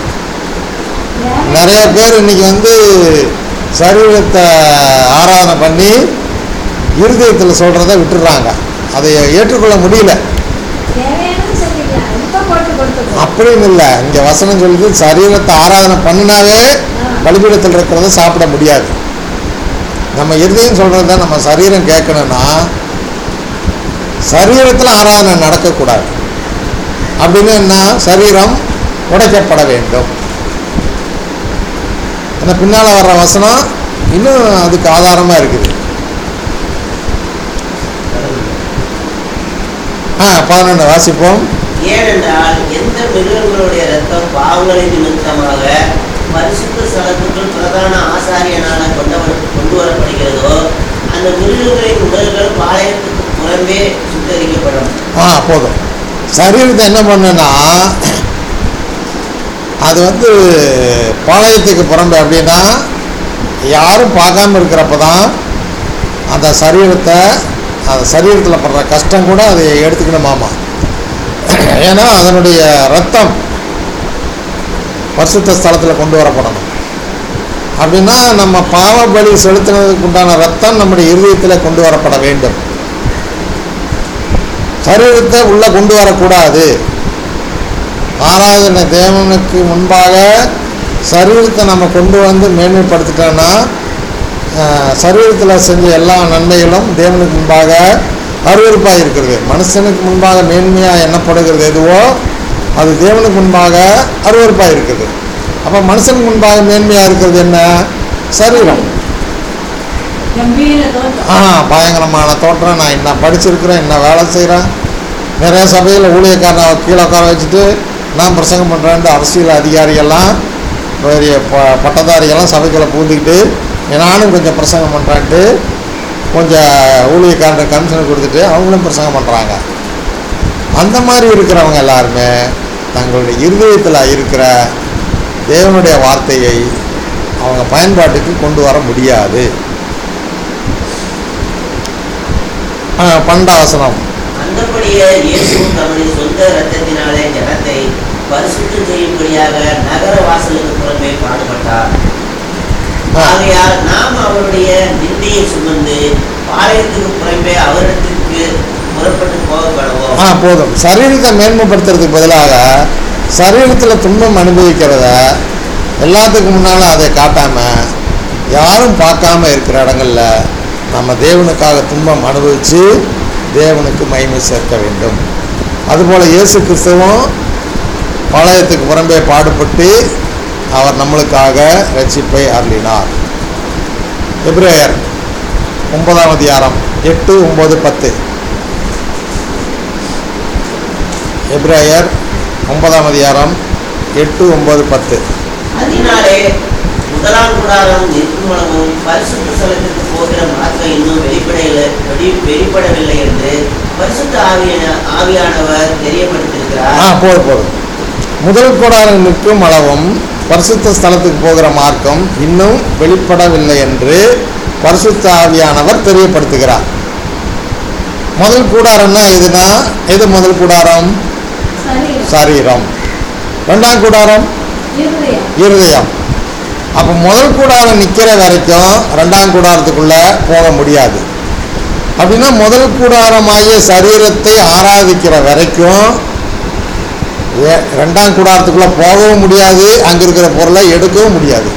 நிறைய பேர் இன்னைக்கு வந்து சரீரத்தை ஆராதனை பண்ணி இருதயத்தில் சொல்கிறத விட்டுடுறாங்க அதை ஏற்றுக்கொள்ள முடியல தேவையானது செஞ்சுக்கலாம் ரொம்ப போட்டு கொடுத்துக்கலாம் அப்படின்னு இல்லை இங்கே வசனம் சொல்லுது சரீரத்தை ஆராதனை பண்ணினாவே பலிபீடத்தில் இருக்கிறத சாப்பிட முடியாது நம்ம இருதயம் சொல்கிறத நம்ம சரீரம் கேட்கணும்னா சரீரத்தில் ஆராதனை நடக்கக்கூடாது அப்படின்னு என்ன சரீரம் உடைக்கப்பட வேண்டும் அந்த பின்னால் வர்ற வசனம் இன்னும் அதுக்கு ஆதாரமாக இருக்குது ஆ பதினொன்று வாசிப்போம் ஏனென்றால் எந்த மிருகங்களுடைய ரத்தம் பாவங்களின் நிமித்தமாக பரிசுத்த ஸ்தலத்துக்குள் பிரதான ஆசாரியனால கொண்டவர் கொண்டு வரப்படுகிறதோ அந்த மிருகங்களின் உடல்கள் பாளையத்துக்கு புறம்பே சுத்தரிக்கப்படும் ஆ போதும் சரீரத்தை என்ன பண்ணுன்னா அது வந்து பாளையத்துக்கு புறம்பு அப்படின்னா யாரும் பார்க்காம இருக்கிறப்ப தான் அந்த சரீரத்தை அந்த சரீரத்தில் படுற கஷ்டம் கூட அதை எடுத்துக்கணுமாமா ஏன்னா அதனுடைய ரத்தம் பரிசுத்த ஸ்தலத்தில் கொண்டு வரப்படணும் அப்படின்னா நம்ம பாவ பலி செலுத்தினதுக்கு உண்டான ரத்தம் நம்முடைய இருதயத்தில் கொண்டு வரப்பட வேண்டும் சரீரத்தை உள்ளே கொண்டு வரக்கூடாது ஆராதனை தேவனுக்கு முன்பாக சரீரத்தை நம்ம கொண்டு வந்து மேன்மைப்படுத்திட்டோன்னா சரீரத்தில் செஞ்ச எல்லா நன்மைகளும் தேவனுக்கு முன்பாக அருவருப்பாக இருக்கிறது மனுஷனுக்கு முன்பாக மேன்மையாக எண்ணப்படுகிறது எதுவோ அது தேவனுக்கு முன்பாக அருவருப்பாக இருக்குது அப்போ மனுஷனுக்கு முன்பாக மேன்மையாக இருக்கிறது என்ன சரீரம் கம்பீர தோற்றம் ஆ பயங்கரமான தோற்றம் நான் என்ன படிச்சிருக்கிறேன் என்ன வேலை செய்கிறேன் நிறைய சபையில் ஊழியக்காரனை கீழே உட்கார வச்சுட்டு நான் பிரசங்கம் பண்ணுறேன்ட்டு அரசியல் அதிகாரிகள்லாம் பெரிய ப பட்டதாரிகள்லாம் சபைக்குள்ளே பூந்துக்கிட்டு நானும் கொஞ்சம் பிரசங்கம் பண்ணுறேன்ட்டு கொஞ்சம் ஊழியக்காரன் கமிஷன் கொடுத்துட்டு அவங்களும் பிரசங்கம் பண்ணுறாங்க அந்த மாதிரி இருக்கிறவங்க எல்லாருமே தங்களுடைய இருதயத்தில் இருக்கிற தேவனுடைய வார்த்தையை அவங்க பயன்பாட்டுக்கு கொண்டு வர முடியாது ஆ, பன்னெண்டாவசனம் அந்தபடியே இயேசுவும் தம்முடைய சொந்த இரத்தத்தினாலே ஜனத்தை பரிசுத்தம் செய்யும்படியாக நகர வாசலுக்கு புறம்பே பாடுபட்டார் ஆ. ஆகையால் நாம் அவருடைய நிந்தையை சுமந்து பாளையத்துக்கு புறம்பே அவரிடத்திற்கு புறப்பட்டு போகப்படுவோம் ஆ போதும் சரீரத்தை மேன்மைப்படுத்துறதுக்கு பதிலாக சரீரத்தில் துன்பம் அனுபவிக்கிறத எல்லாத்துக்கும் முன்னால் அதை காட்டாமல் யாரும் பார்க்காம இருக்கிற இடங்கள்ல நம்ம தேவனுக்காக துன்பம் அனுபவித்து தேவனுக்கு மகிமை சேர்க்க வேண்டும் அதுபோல் இயேசு கிறிஸ்துவும் பாளையத்துக்கு புறம்பே பாடுபட்டு அவர் நம்மளுக்காக ரட்சிப்பை அருளினார் எப்ரேயர் ஒன்பதாம் அதிகாரம் எட்டு ஒம்பது பத்து எப்ரேயர் ஒன்பதாம் அதிகாரம் எட்டு ஒன்பது பத்து அதனாலே முதலாம் கூடாரம் நிர்மூலமும் பரிசுத்த ஸ்தலத்திற்கு போகிற மார்க்கம் இன்னும் வெளிப்படையில வெளி வெளிப்படவில்லை என்று பரிசுத்த ஆவியான ஆவியானவர் தெரியப்படுத்தியிருக்கிறார் ஆ போதும் போதும் முதல் கூடாரம் நிற்கும் அளவும் பரிசுத்த ஸ்தலத்துக்கு போகிற மார்க்கம் இன்னும் வெளிப்படவில்லை என்று பரிசுத்த ஆவியானவர் தெரியப்படுத்துகிறார் முதல் கூடாரம்னா எதுனா எது முதல் கூடாரம் சரீரம் சரீரம் ரெண்டாம் கூடாரம் இருதயம் இருதயம் அப்போ முதல் கூடாரம் நிற்கிற வரைக்கும் ரெண்டாம் கூடாரத்துக்குள்ளே போக முடியாது அப்படின்னா முதல் கூடாரமாகிய சரீரத்தை ஆராதிக்கிற வரைக்கும் ஏ- ரெண்டாம் கூடாரத்துக்குள்ளே போகவும் முடியாது அங்கே இருக்கிற பொருளை எடுக்கவும் முடியாது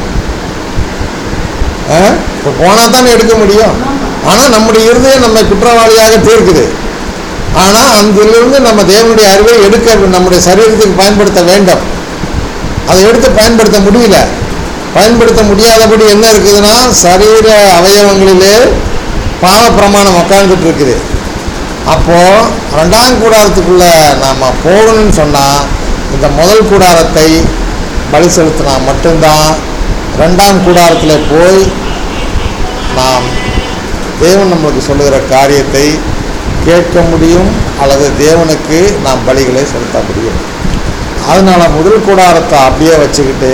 இப்போ போனால் தானே எடுக்க முடியும் ஆனால் நம்முடைய இருதயம் நம்மை குற்றவாளியாக தீர்க்குது ஆனால் அதிலிருந்து நம்ம தேவனுடைய அறிவை எடுக்க நம்முடைய சரீரத்துக்கு பயன்படுத்த வேண்டும் அதை எடுத்து பயன்படுத்த முடியல பயன்படுத்த முடியாதபடி என்ன இருக்குதுன்னா சரீர அவயவங்களிலே பாவ பிரமாணம் உட்காந்துட்டு இருக்குது அப்போது ரெண்டாம் கூடாரத்துக்குள்ளே நாம் போகணும்னு சொன்னால் இந்த முதல் கூடாரத்தை பலி செலுத்தினா மட்டும்தான் ரெண்டாம் கூடாரத்தில் போய் நாம் தேவன் நம்மளுக்கு சொல்லுகிற காரியத்தை கேட்க முடியும் அல்லது தேவனுக்கு நாம் பலிகளை செலுத்த முடியும் அதனால் முதல் கூடாரத்தை அப்படியே வச்சுக்கிட்டு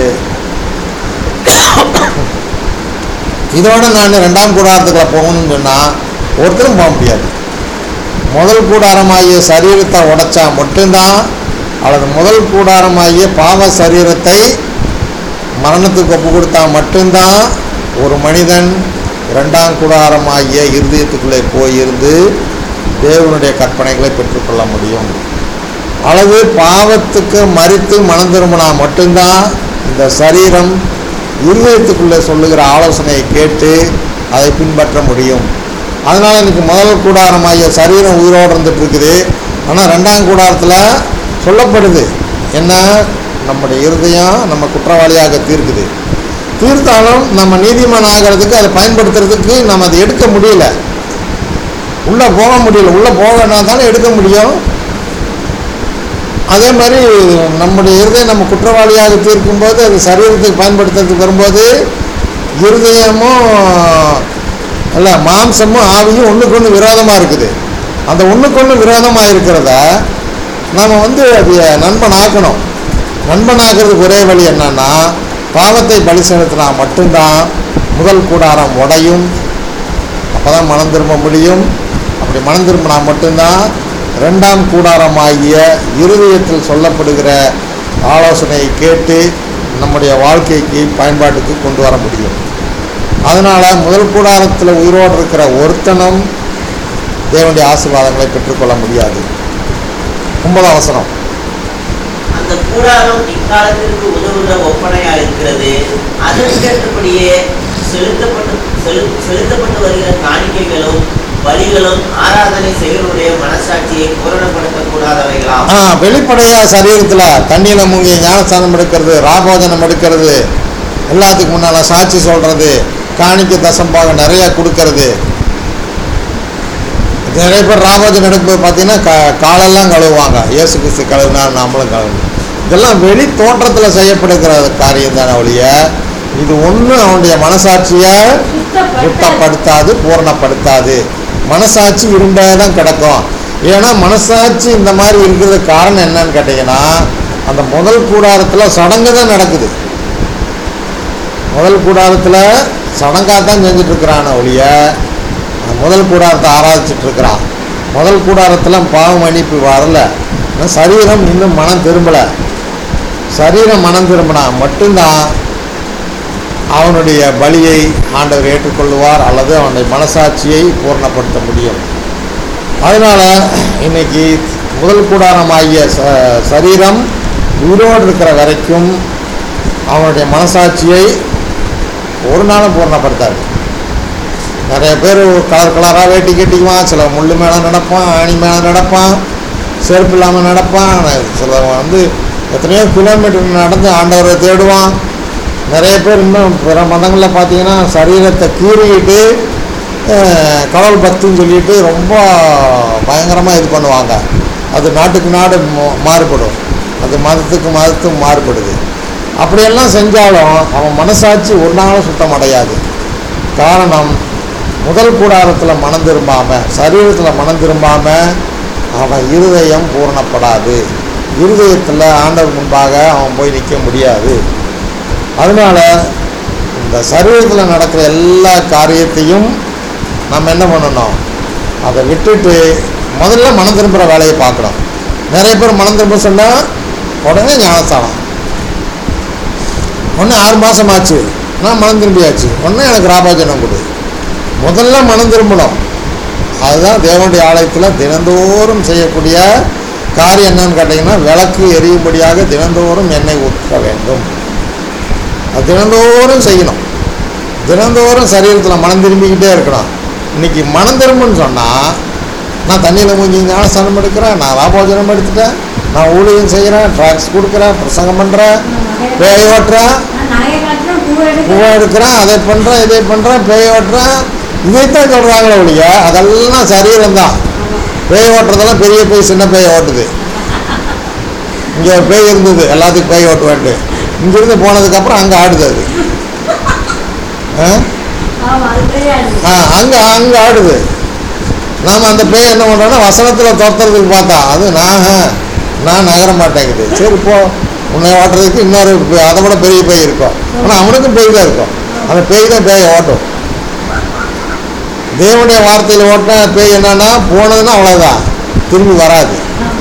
இதோட நான் ரெண்டாம் கூடாரத்துக்குள்ள போகணும்னு சொன்னால் ஒருத்தரும் போக முடியாது முதல் கூடாரமாகிய சரீரத்தை உடைச்சா மட்டும்தான் அல்லது முதல் கூடாரமாகிய பாவ சரீரத்தை மரணத்துக்கு ஒப்பு கொடுத்தா மட்டும்தான் ஒரு மனிதன் இரண்டாம் கூடாரமாகிய இருதயத்துக்குள்ளே போயிருந்து தேவனுடைய கற்பனைகளை பெற்றுக்கொள்ள முடியும் அல்லது பாவத்துக்கு மறித்து மனம் திரும்பினா மட்டும்தான் இந்த சரீரம் இருதயத்துக்குள்ளே சொல்லுகிற ஆலோசனையை கேட்டு அதை பின்பற்ற முடியும் அதனால் இன்னைக்கு முதல் கூடாரமாகிய சரீரம் உயிரோடு இருந்துட்டு இருக்குது ஆனால் ரெண்டாம் கூடாரத்தில் சொல்லப்படுது என்ன நம்முடைய இருதயம் நம்ம குற்றவாளியாக தீர்க்குது தீர்த்தாலும் நம்ம நீதிமான் ஆகிறதுக்கு அதை பயன்படுத்துறதுக்கு நம்ம அதை எடுக்க முடியல உள்ளே போக முடியல உள்ளே போகனா தானே எடுக்க முடியும் அதே மாதிரி நம்முடைய இருதயம் நம்ம குற்றவாளியாக தீர்க்கும்போது அது சரீரத்துக்கு பயன்படுத்துறதுக்கு வரும்போது இருதயமும் இல்லை மாம்சமும் ஆவியும் ஒன்றுக்கு ஒன்று விரோதமாக இருக்குது அந்த ஒன்றுக்கு ஒன்று விரோதமாக இருக்கிறத நம்ம வந்து அது நண்பன் ஆக்கணும் நண்பன் ஆக்கிறதுக்கு ஒரே வழி என்னன்னா பாவத்தை பலி செலுத்தினா மட்டும்தான் முதல் கூடாரம் உடையும் அப்போ தான் மனம் திரும்ப முடியும் அப்படி மனம் திரும்பினா மட்டும்தான் ரெண்டாம் கூடாரமாகிய இருதயத்தில் சொல்லப்படுகிற ஆலோசனையை கேட்டு நம்முடைய வாழ்க்கைக்கு பயன்பாட்டுக்கு கொண்டு வர முடியும் அதனால் முதல் கூடாரத்தில் உயிரோடு இருக்கிற ஒருத்தனும் தேவனுடைய ஆசீர்வாதங்களை பெற்றுக்கொள்ள முடியாது ஒன்பதாம் அவசரம் அந்த கூடாரம் இக்காலத்திற்கு உதவுகிற ஒப்பனையா இருக்கிறது அதற்கேற்றபடியே செலுத்தப்பட்டு செலு- செலுத்தப்பட்டு வருகிற காணிக்கைகளும் பலிகளும் ஆராதனை செய்வருடைய மனசாட்சியை பூரணப்படுத்தக்கூடாதவைகளாம் ஆ வெளிப்படையாக சரீரத்தில் தண்ணியில் மூங்கி ஞானஸ்தானம் எடுக்கிறது ராபோஜனம் எடுக்கிறது எல்லாத்துக்கு முன்னால் சாட்சி சொல்கிறது காணிக்க தசம்பாக நிறையா கொடுக்கறது நிறைய பேர் ராபோஜனம் எடுக்கும்போது பார்த்தீங்கன்னா கா காலெல்லாம் கழுவுவாங்க இயேசு கிறிஸ்து கழுவுனா நம்மளும் கழுவணும் இதெல்லாம் வெளி தோற்றத்தில் செய்யப்படுகிற காரியம் தானே ஒழிய இது ஒன்றும் அவனுடைய மனசாட்சியை சுத்தப்படுத்தாது பூரணப்படுத்தாது மனசாட்சி இருண்டே தான் கிடக்கும் ஏன்னா மனசாட்சி இந்த மாதிரி இருக்கிறதுக்கு காரணம் என்னன்னு கேட்டிங்கன்னா அந்த முதல் கூடாரத்தில் சடங்கு தான் நடக்குது முதல் கூடாரத்தில் சடங்காக தான் செஞ்சுட்டு இருக்கிறான ஒழிய அந்த முதல் கூடாரத்தை ஆராய்ச்சிட்டு இருக்கிறான் முதல் கூடாரத்தில் பாவம் மன்னிப்பு வரல ஆனா சரீரம் இன்னும் மனம் திரும்பலை சரீரம் மனம் திரும்பினா மட்டும்தான் அவனுடைய பலியை ஆண்டவர் ஏற்றுக்கொள்வார் அல்லது அவனுடைய மனசாட்சியை பூர்ணப்படுத்த முடியும் அதனால் இன்னைக்கு முதல் கூடாரமாகிய ச சரீரம் உயிரோடு இருக்கிற வரைக்கும் அவனுடைய மனசாட்சியை ஒரு நாளும் பூர்ணப்படுத்தாது நிறைய பேர் கலர் கலராக வேட்டி கட்டிக்குவான் சில முள் மேலே நடப்பான் ஆணி மேலே நடப்பான் செருப்பு இல்லாமல் நடப்பான் சில வந்து எத்தனையோ கிலோமீட்டர் நடந்து ஆண்டவரை தேடுவான் நிறைய பேர் இன்னும் பிற மதங்களில் பார்த்தீங்கன்னா சரீரத்தை கீறிக்கிட்டு அஹ், கடவுள் பக்தின்னு சொல்லிட்டு ரொம்ப பயங்கரமாக இது பண்ணுவாங்க அது நாட்டுக்கு நாடு மு- மாறுபடும் அது மதத்துக்கு மதத்துக்கு மாறுபடுது அப்படியெல்லாம் செஞ்சாலும் அவன் மனசாட்சி ஒரு நாளும் சுத்தம் அடையாது காரணம் முதல் கூடாரத்தில் மனம் திரும்பாமல் சரீரத்தில் மனம் திரும்பாமல் அவன் இருதயம் பூரணப்படாது இருதயத்தில் ஆண்டவர் முன்பாக அவன் போய் நிற்க முடியாது அதனால இந்த சரீரத்தில் நடக்கிற எல்லா காரியத்தையும் நம்ம என்ன பண்ணணும் அதை விட்டுட்டு முதல்ல மனம் திரும்புகிற வேலையை பார்க்கணும் நிறைய பேர் மனம் திரும்ப சொன்னால் உடனே ஞானஸ்தானம் ஒன்று ஆறு மாதம் ஆச்சு நான் மனம் திரும்பியாச்சு ஒன்று எனக்கு ராபாஜனம் கொடு முதல்ல மனம் திரும்பணும் அதுதான் தேவனுடைய ஆலயத்தில் தினந்தோறும் செய்யக்கூடிய காரியம் என்னன்னு கேட்டிங்கன்னா விளக்கு எரியும்படியாக தினந்தோறும் எண்ணெய் ஊற்ற வேண்டும் அது தினந்தோறும் செய்யணும் தினந்தோறும் சரீரத்தில் மனம் திரும்பிக்கிட்டே இருக்கணும் இன்னைக்கு மனம் திரும்புன்னு சொன்னால் நான் தண்ணியில் மூஞ்சி ஞானஸ்தானம் எடுக்கிறேன் நான் ராபோஜனம் எடுத்துட்டேன் நான் ஊழியம் செய்கிறேன் ட்ராக்ஸ் கொடுக்குறேன் பிரசங்கம் பண்ணுறேன் பேய் ஓட்டுறேன் நகைய காட்டுறேன் பூ பூவை எடுக்கிறேன் எடுக்கிறேன் அதை பண்ணுறேன் இதை பண்ணுறேன் பேய் ஓட்டுறேன் இதைத்தான் சொல்கிறாங்களே ஒழிய அதெல்லாம் சரீரம் தான் பேய் ஓட்டுறதெல்லாம் பெரிய பேய் சின்ன பேய் ஓட்டுது இங்கே ஒரு பேய் இருந்தது எல்லாத்துக்கும் பேய் ஓட்டுவேன்ட்டு இங்கேருந்து போனதுக்கப்புறம் அங்கே ஆடுது அது ஆ ஆமா அது தெரியாது ஆ அங்கே அங்கே ஆடுது நாம் அந்த பேய் என்ன பண்ணுறோன்னா வசனத்தில் துரத்துறதுக்கு பார்த்தா அது நான் நான் நகர மாட்டேங்குது சரி போ உன்னை ஓட்டுறதுக்கு இன்னொரு பே- அதை விட பெரிய பேய் இருக்கும் ஆனால் அவனுக்கும் பேய் தான் இருக்கும் அந்த பேய் தான் பேயை ஓட்டும் தேவனுடைய வார்த்தையில் ஓட்டினா பேய் என்னன்னா போனதுன்னா அவ்வளோதான் திரும்பி வராது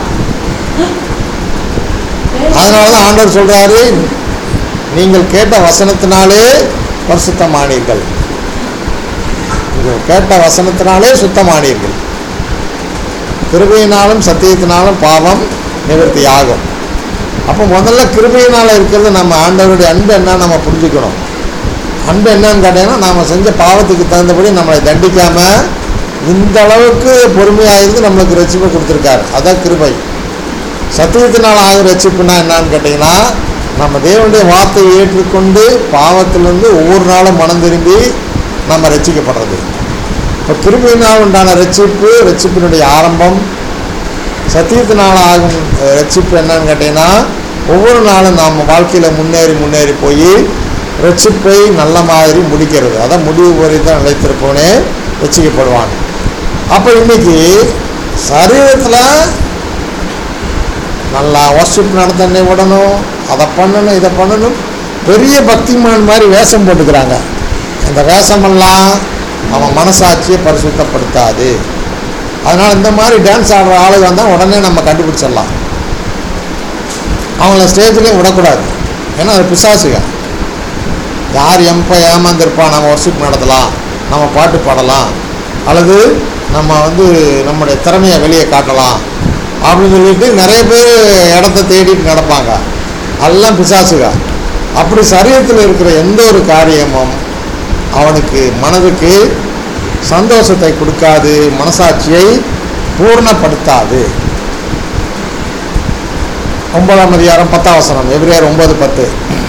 அதனால தான் ஆண்டவர் சொல்கிறாரு நீங்கள் கேட்ட வசனத்தினாலே பரிசுத்தமானீர்கள் நீங்கள் கேட்ட வசனத்தினாலே சுத்தமானீர்கள் கிருபையினாலும் சத்தியத்தினாலும் பாவம் நிவர்த்தி ஆகும் அப்போ முதல்ல கிருபையினால் இருக்கிறது நம்ம ஆண்டவருடைய அன்பு என்ன நம்ம புரிஞ்சுக்கணும் அன்பு என்னன்னு கேட்டீங்கன்னா நாம் செஞ்ச பாவத்துக்கு தகுந்தபடி நம்மளை தண்டிக்காமல் இந்த அளவுக்கு பொறுமையாக இருந்து நம்மளுக்கு ரட்சிப்பை கொடுத்துருக்காரு அதான் கிருபை சத்தியத்தினால் ஆகிற ரட்சிப்புனா என்னன்னு கேட்டிங்கன்னா நம்ம தேவனுடைய வார்த்தையை ஏற்றுக்கொண்டு பாவத்திலிருந்து ஒவ்வொரு நாளும் மனம் திரும்பி நம்ம ரட்சிக்கப்படுறது இப்போ கிருபையினால் உண்டான ரட்சிப்பு ரட்சிப்பினுடைய ஆரம்பம் சத்தியத்தினால் ஆகும் அஹ், ரட்சிப்பு என்னன்னு கேட்டிங்கன்னா ஒவ்வொரு நாளும் நாம் வாழ்க்கையில் முன்னேறி முன்னேறி போய் ரட்சிப்பை நல்ல மாதிரி முடிக்கிறது அதான் முடிவு வரை தான் நிலைத்திருப்பவனே ரட்சிக்கப்படுவான் அப்போ இன்னைக்கு சரீரத்தில் நல்லா ஒர்ஷிப் நடத்தண்ணே விடணும் அதை பண்ணணும் இதை பண்ணணும் பெரிய பக்திமான் மாதிரி வேஷம் போட்டுக்கிறாங்க அந்த வேஷமெல்லாம் அவன் மனசாட்சியை பரிசுத்தப்படுத்தாது அதனால் இந்த மாதிரி டான்ஸ் ஆடுற ஆளுங்க வந்தால் உடனே நம்ம கண்டுபிடிச்சிடலாம் அவங்கள ஸ்டேஜ்லேயும் விடக்கூடாது ஏன்னா அது பிசாசுங்க யார் எப்போ ஏமாந்துருப்பான் நம்ம ஒர்ஷிப் நடத்தலாம் நம்ம பாட்டு பாடலாம் அல்லது நம்ம வந்து நம்முடைய திறமையை வெளியே காட்டலாம் அப்படின்னு சொல்லிட்டு நிறைய பேர் இடத்த தேடிட்டு நடப்பாங்க எல்லாம் பிசாசுக அப்படி சரீரத்தில் இருக்கிற எந்த ஒரு காரியமும் அவனுக்கு மனதுக்கு சந்தோஷத்தை கொடுக்காது மனசாட்சியை பூர்ணப்படுத்தாது ஒன்பதாம் அதிகாரம் பத்தாம் வசனம் எபிரேயர் ஒன்பது பத்து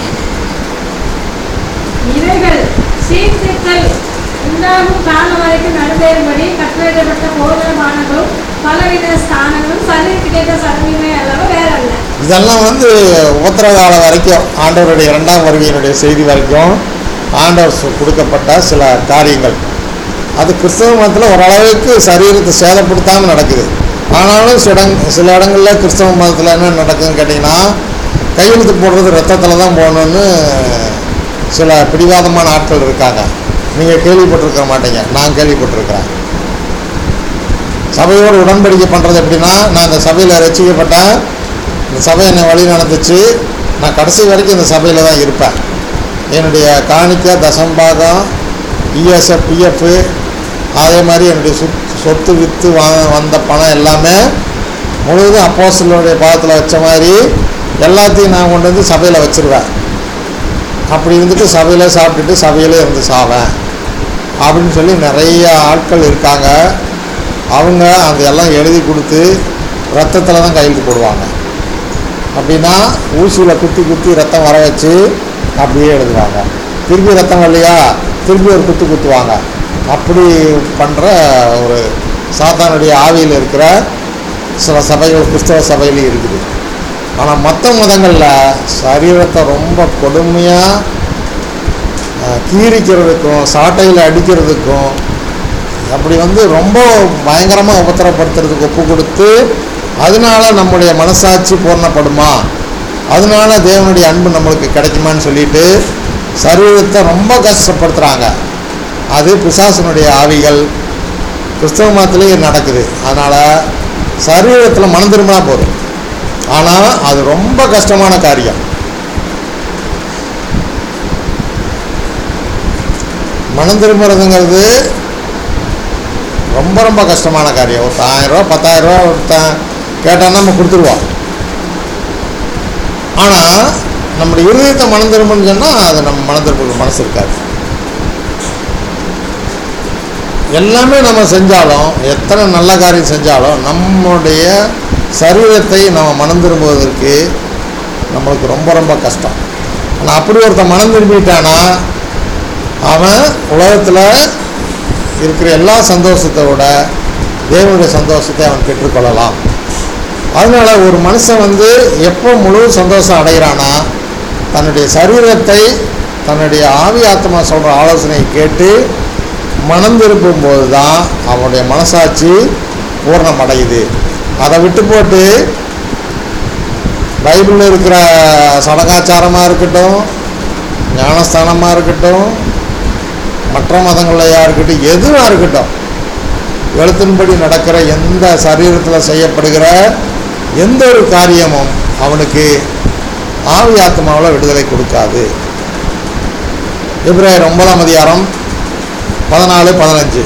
இவைகள் சீர்திருத்தல் உண்டாகும் காலம் வரைக்கும் நடந்தேறும்படி கட்டளையிடப்பட்ட போதனமானதும் பலவித ஸ்தானங்களும் சரீரத்துக்கேற்ற சரவீமை அல்லவா வேற அல்ல இதெல்லாம் வந்து உத்தர காலம் வரைக்கும் ஆண்டவருடைய இரண்டாம் வருகையினுடைய செய்தி வரைக்கும் ஆண்டவர் சு- கொடுக்கப்பட்ட சில காரியங்கள் அது கிறிஸ்தவ மதத்தில் ஓரளவுக்கு சரீரத்தை சேதப்படுத்தாமல் நடக்குது ஆனாலும் சில இடங் சில இடங்களில் கிறிஸ்தவ மதத்தில் என்ன நடக்குதுன்னு கேட்டிங்கன்னா கையெழுத்து போடுறது ரத்தத்தில் தான் போகணுன்னு சில பிடிவாதமான ஆட்கள் இருக்காங்க நீங்கள் கேள்விப்பட்டிருக்க மாட்டீங்க நான் கேள்விப்பட்டிருக்கிறேன் சபையோடு உடன்படிக்கை பண்ணுறது எப்படின்னா நான் இந்த சபையில் ரசிக்கப்பட்டேன் இந்த சபை என்னை வழி நடந்துச்சு நான் கடைசி வரைக்கும் இந்த சபையில் தான் இருப்பேன் என்னுடைய காணிக்கை தசம்பாகம் இஎஸ்எஃப் பிஎஃப் அதே மாதிரி என்னுடைய சொத் சொத்து விற்று வா வந்த பணம் எல்லாமே முழுவதும் அப்போஸ்தலருடைய பாதத்தில் வச்ச மாதிரி எல்லாத்தையும் நான் கொண்டு வந்து சபையில் வச்சுருவேன் அப்படி இருந்துட்டு சபையில் சாப்பிட்டுட்டு சபையிலே இருந்து சாவேன் அப்படின்னு சொல்லி நிறைய ஆட்கள் இருக்காங்க அவங்க அதெல்லாம் எழுதி கொடுத்து ரத்தத்தில் தான் கையெழுத்து போடுவாங்க அப்படின்னா ஊசியில் குத்தி குத்தி ரத்தம் வர வச்சு அப்படியே எழுதுவாங்க திருப்பி ரத்தம் வரலையா திருப்பி ஒரு குத்து குத்துவாங்க அப்படி பண்ணுற ஒரு சாத்தானுடைய ஆவியில் இருக்கிற சில சபைகள் கிறிஸ்தவ சபையிலையும் இருக்குது ஆனால் மற்ற மதங்களில் சரீரத்தை ரொம்ப கொடுமையாக கீறிக்கிறதுக்கும் சாட்டையில் அடிக்கிறதுக்கும் அப்படி வந்து ரொம்ப பயங்கரமாக உபத்திரப்படுத்துறதுக்கு ஒப்பு கொடுத்து அதனால நம்முடைய மனசாட்சி பூர்ணப்படுமா அதனால தேவனுடைய அன்பு நம்மளுக்கு கிடைக்குமான்னு சொல்லிட்டு சரீரத்தை ரொம்ப கஷ்டப்படுத்துகிறாங்க அது பிசாசனுடைய ஆவிகள் கிறிஸ்தவ மதத்திலேயே நடக்குது அதனால் சரீரத்தில் மனம் திரும்பினா போதும் ஆனால் அது ரொம்ப கஷ்டமான காரியம் மனம் திரும்புறதுங்கிறது ரொம்ப ரொம்ப கஷ்டமான காரியம் ஒரு ஆயிரரூவா பத்தாயிரரூவா ஒருத்தன் கேட்டான்னா நம்ம கொடுத்துருவோம் ஆனால் நம்முடைய இருதயத்தை மனம் திரும்பணும்னு சொன்னால் அது நம்ம மனம் திரும்ப மனசு இருக்காது எல்லாமே நம்ம செஞ்சாலும் எத்தனை நல்ல காரியம் செஞ்சாலும் நம்முடைய சரீரத்தை நம்ம மனம் திரும்புவதற்கு நம்மளுக்கு ரொம்ப ரொம்ப கஷ்டம் ஆனால் அப்படி ஒருத்தன் மனம் திரும்பிட்டானா அவன் உலகத்தில் இருக்கிற எல்லா சந்தோஷத்தை விட தேவனுடைய சந்தோஷத்தை அவன் பெற்றுக்கொள்ளலாம் அதனால ஒரு மனுஷன் வந்து எப்போ முழு சந்தோஷம் அடைகிறானா தன்னுடைய சரீரத்தை தன்னுடைய ஆவி ஆத்மா சொல்கிற ஆலோசனையை கேட்டு மனம் திருப்பும்போது தான் அவனுடைய மனசாட்சி பூர்ணம் அடையுது அதை விட்டு போட்டு பைபிளில் இருக்கிற சடங்காச்சாரமாக இருக்கட்டும் ஞானஸ்தானமாக இருக்கட்டும் மற்ற மதங்களையா இருக்கட்டும் எதுவாக இருக்கட்டும் எழுத்தின்படி நடக்கிற எந்த சரீரத்தில் செய்யப்படுகிற எந்த ஒரு காரியமும் அவனுக்கு ஆவி ஆத்மாவில் விடுதலை கொடுக்காது இப்ராஹிம் ஒன்பதாம் அதிகாரம் பதினாலு பதினஞ்சு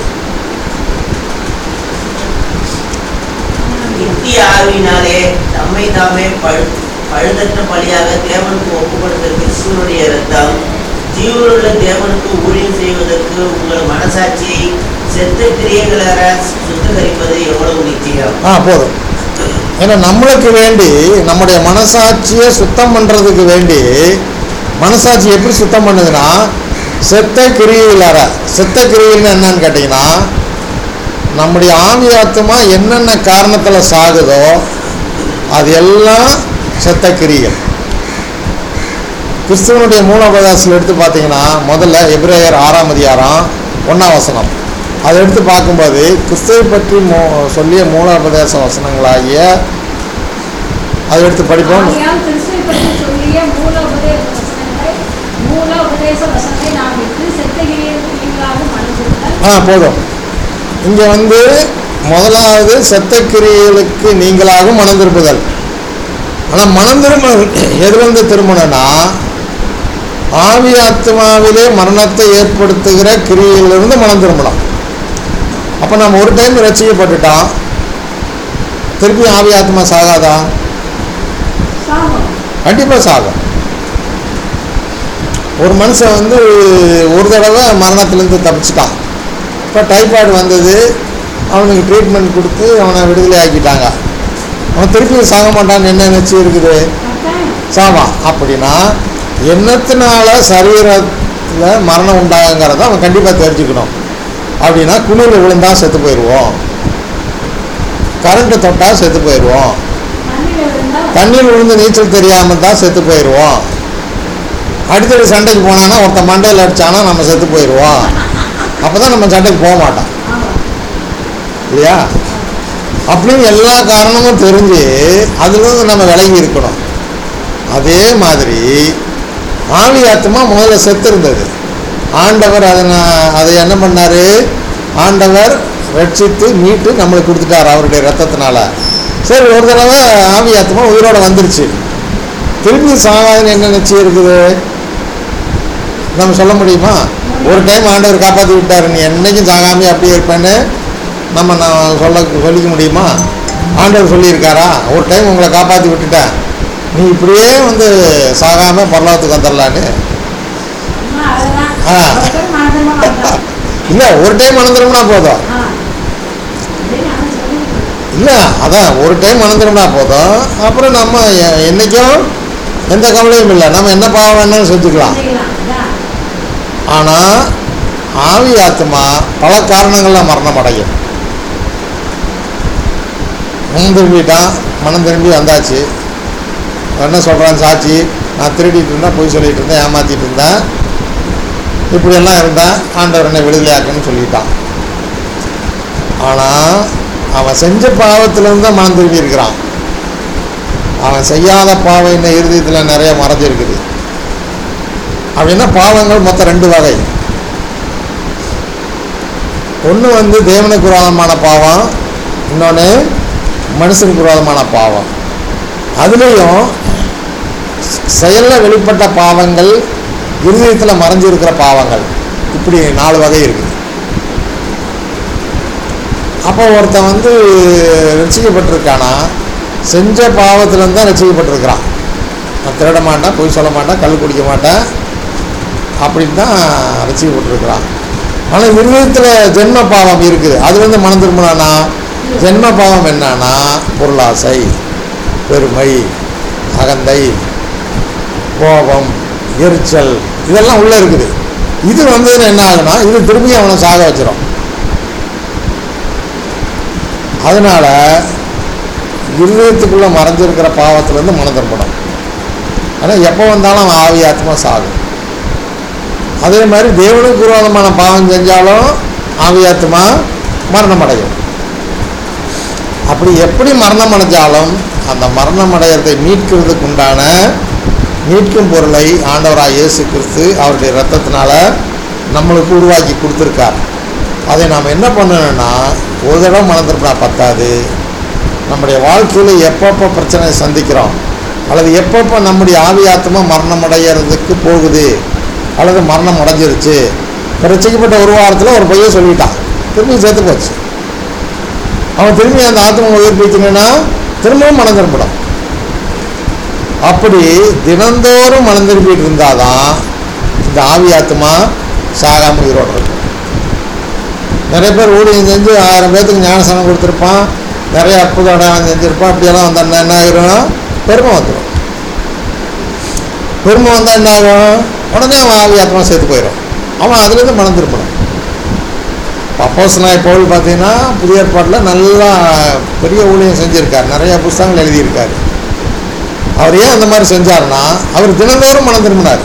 நித்திய ஆவியினாலே தம்மை தாமே பழு பழுதற்ற பலியாக தேவனுக்கு ஒப்பு கொடுத்த கிறிஸ்துவனுடைய ரத்தம் ஜீவனுள்ள தேவனுக்கு ஊழியம் செய்வதற்கு உங்கள் மனசாட்சியை செத்த கிரியைகளற சுத்திகரிப்பது எவ்வளவு நிச்சயம் ஆ போதும் ஏன்னா நம்மளுக்கு வேண்டி நம்முடைய மனசாட்சியை சுத்தம் பண்ணுறதுக்கு வேண்டி மனசாட்சி எப்படி சுத்தம் பண்ணுதுன்னா செத்த கிரியிலார செத்த கிரியில்னு என்னன்னு கேட்டிங்கன்னா நம்முடைய ஆவி ஆத்மா என்னென்ன காரணத்தில் சாகுதோ அது எல்லாம் செத்த கிரிகள் கிறிஸ்துவனுடைய மூலோபதேசத்தில் எடுத்து பார்த்தீங்கன்னா முதல்ல எபிரேயர் ஆறாம் அதிகாரம் ஒன்றாம் வசனம் அதை எடுத்து பார்க்கும்போது கிறிஸ்துவை பற்றி மூ சொல்லிய மூலோபதேச வசனங்களாகிய அதை எடுத்து படிப்போம் ஆகையால் கிறிஸ்துவை பற்றி சொல்லிய மூல உபதேச வசனங்களை மூல உபதேச வசனத்தை நாம் விட்டு செத்த கிரியைகளுக்கு நீங்களாக மனதிருத்தல் ஆ போதும் இங்கே வந்து முதலாவது செத்த கிரியைகளுக்கு நீங்களாக மனம் திருப்புதல் ஆனால் மனம் திரும்ப எதுலேருந்து திரும்பணும்னா ஆவி ஆத்மாவிலே மரணத்தை ஏற்படுத்துகிற கிரியையிலிருந்து மனம் திரும்பலாம் அப்போ நம்ம ஒரு டைம் ரசிக்கப்பட்டுட்டோம் திருப்பி ஆவி ஆத்மா சாகாதா சாபம் கண்டிப்பாக சாகும் ஒரு மனுஷன் வந்து ஒரு தடவை மரணத்துலேருந்து தப்பிச்சிட்டான் இப்போ டைஃபாய்டு வந்தது அவனுக்கு ட்ரீட்மெண்ட் கொடுத்து அவனை விடுதலை ஆக்கிட்டாங்க அவன் திருப்பி சாக மாட்டான்னு என்ன நினச்சி இருக்குது கட்டாயம் சாவான் அப்படின்னா என்னத்தினால சரீரத்தில் மரணம் உண்டாகுங்கிறத அவன் கண்டிப்பாக தெரிஞ்சுக்கணும் அப்படின்னா குளிரில் விழுந்தா செத்து போயிடுவோம் கரண்ட்டு தொட்டா செத்து போயிடுவோம் தண்ணியில் இருந்தால் தண்ணியில் விழுந்து நீச்சல் தெரியாமல் தான் செத்து போயிடுவோம் அடித்தடி சண்டைக்கு போனான்னா ஒருத்தன் மண்டையில் அடிச்சானா நம்ம செத்து போயிடுவோம் அப்போ தான் நம்ம சண்டைக்கு போக மாட்டோம் ஆமாம் இல்லையா அப்படின்னு எல்லா காரணமும் தெரிஞ்சு அதுலேருந்து நம்ம விலகி இருக்கணும் அதே மாதிரி ஆவி ஆத்மா முதல்ல செத்து இருந்தது ஆண்டவர் அதை நான் அதை என்ன பண்ணார் ஆண்டவர் ரட்சித்து மீட்டு நம்மளுக்கு கொடுத்துட்டார் அவருடைய ரத்தத்தினால சரி ஒரு தடவை ஆவி ஆத்மா உயிரோட வந்துருச்சு திருப்பி சாகாதுன்னு என்ன நிச்சயம் இருக்குது நம்ம சொல்ல முடியுமா ஒரு டைம் ஆண்டவர் காப்பாற்றி விட்டார் நீ என்னைக்கும் சாகாமே அப்படியே இருப்பேன்னு நம்ம நான் சொல்ல சொல்லிக்க முடியுமா ஆண்டவர் சொல்லியிருக்காரா ஒரு டைம் உங்களை காப்பாற்றி விட்டுட்டேன் நீ இப்படியே வந்து சாகாமல் பரலோகத்துக்கு வந்துடலான்னு அம்மா அதெல்லாம் ஆ. ஒருத்தர் மனதிரமாக வந்தார் இல்லை ஒரு டைம் மணந்துரும்னா போதும் ஆ அப்படின்னு அவன் சொல்லியிருக்கான் இல்லை அதான் ஒரு டைம் மணந்துரும்னா போதும் அப்புறம் நம்ம எ- என்னைக்கும் எந்த கவலையும் இல்லை நம்ம என்ன பாவம் வேணாலும் செஞ்சுக்கலாம் செய்யலாம் அதான் ஆனால் ஆவி ஆத்மா பல காரணங்களில் மரணம் அடையும் மனம் திரும்பிட்டான் மனம் திரும்பி வந்தாச்சு என்ன சொல்கிறான் சாட்சி நான் திருடிட்டு இருந்தேன் பொய் சொல்லிட்டு இருந்தேன் ஏமாத்திட்டு இருந்தேன் இப்படியெல்லாம் இருந்தேன் ஆண்டவர் என்னை விடுதலையாக்குன்னு சொல்லிட்டான் ஆனால் அவன் செஞ்ச பாவத்திலிருந்து தான் மனம் திரும்பி இருக்கிறான் அவன் செய்யாத பாவம் இந்த இருதயத்தில் நிறைய மறைஞ்சிருக்குது அப்படின்னா பாவங்கள் மொத்தம் ரெண்டு வகை ஒன்று வந்து தேவனுக்கு விரோதமான பாவம் இன்னொன்று மனுஷனுக்கு விரோதமான பாவம் அதுலேயும் செயலில் வெளிப்பட்ட பாவங்கள் இருதயத்தில் மறைஞ்சிருக்கிற பாவங்கள் இப்படி நாலு வகை இருக்குது அப்போ ஒருத்தன் வந்து ரசிக்கப்பட்டிருக்கானா செஞ்ச பாவத்திலேருந்து தான் ரசிக்கப்பட்டிருக்கிறான் நான் திருட மாட்டேன் பொய் சொல்ல மாட்டேன் கல் குடிக்க மாட்டேன் அப்படின்னு தான் ரசிக்கப்பட்டிருக்கிறான் ஆனால் இருதயத்தில் ஜென்ம பாவம் இருக்குது அது வந்து மனம் திரும்பினானா ஜென்ம பாவம் என்னன்னா பொருளாசை பெருமை அகந்தை கோபம் எரிச்சல் இதெல்லாம் உள்ளே இருக்குது இது வந்ததுன்னு என்ன ஆகுனா இது திரும்பி அவனை சாக வச்சிடும் அதனால இருதயத்துக்குள்ள மறைஞ்சிருக்கிற பாவத்திலேருந்து மனம் திரும்பணும் ஆனால் எப்போ வந்தாலும் அவன் ஆவி ஆத்மா சாகும் அதே மாதிரி தேவனுக்கு விரோதமான பாவம் செஞ்சாலும் ஆவி ஆத்மா மரணம் அடையும் அப்படி எப்படி மரணம் அடைஞ்சாலும் அந்த மரணம் அடையறதை மீட்கிறதுக்கு உண்டான மீட்கும் பொருளை ஆண்டவராக இயேசு கிறிஸ்து அவருடைய ரத்தத்தினால நம்மளுக்கு உருவாக்கி கொடுத்துருக்கார் அதை நாம் என்ன பண்ணணும்னா ஒரு தடவை மறந்துருப்பா பத்தாது நம்முடைய வாழ்க்கையில் எப்பப்போ பிரச்சனை சந்திக்கிறோம் அல்லது எப்பப்போ நம்முடைய ஆவி ஆத்மா மரணம் அடையிறதுக்கு போகுது அல்லது மரணம் அடைஞ்சிருச்சு பிரச்சனைப்பட்ட ஒரு வாரத்தில் ஒரு பையன் சொல்லிட்டான் திரும்பி செத்து போச்சு அவன் திரும்பி அந்த ஆத்மா உயிர்ப்பிக்கணும்னா திரும்பவும் மனம் திரும்பிடும் அப்படி தினந்தோறும் மனம் திரும்பிட்டு இருந்தாதான் இந்த ஆவி ஆத்மா சாகாமல் உயிரோடு இருக்கும் நிறைய பேர் ஊழியம் செஞ்சு ஆயிரம் பேர்த்துக்கு ஞானசனம் கொடுத்துருப்பான் நிறைய அற்புத அடையாளம் செஞ்சுருப்பான் அப்படியெல்லாம் வந்தா என்ன ஆகிரும் பெருமை வந்துடும் பெருமை வந்தால் என்ன ஆகும் உடனே அவன் ஆவி ஆத்மா சேர்த்து போயிடும் அவன் அதுலேருந்து மனம் திரும்பணும் அப்போஸ்தலனாகிய பவுல் பார்த்தீங்கன்னா புதிய ஏற்பாட்டில் நல்லா பெரிய ஊழியம் செஞ்சுருக்கார் நிறைய புஸ்தகங்கள் எழுதியிருக்காரு அவர் ஏன் அந்த மாதிரி செஞ்சாருன்னா அவர் தினந்தோறும் மனம் திரும்பினார்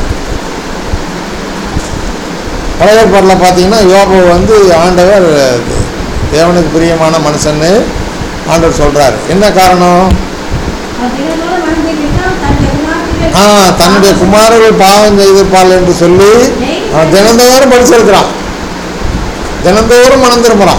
பழைய ஏற்பாட்டில் பார்த்தீங்கன்னா யோபு வந்து ஆண்டவர் தேவனுக்கு பிரியமான மனுஷன்னு ஆண்டவர் சொல்கிறார் என்ன காரணம் அவர் தினந்தோறும் மனதில் தன்னுடைய குமாரத்திலே ஆ தன்னுடைய குமாரர்கள் பாவம் செய்திருப்பாள் என்று சொல்லி அவன் தினந்தோறும் படிச்சிருக்கிறான் தினந்தோறும் மனம் திரும்புகிறான்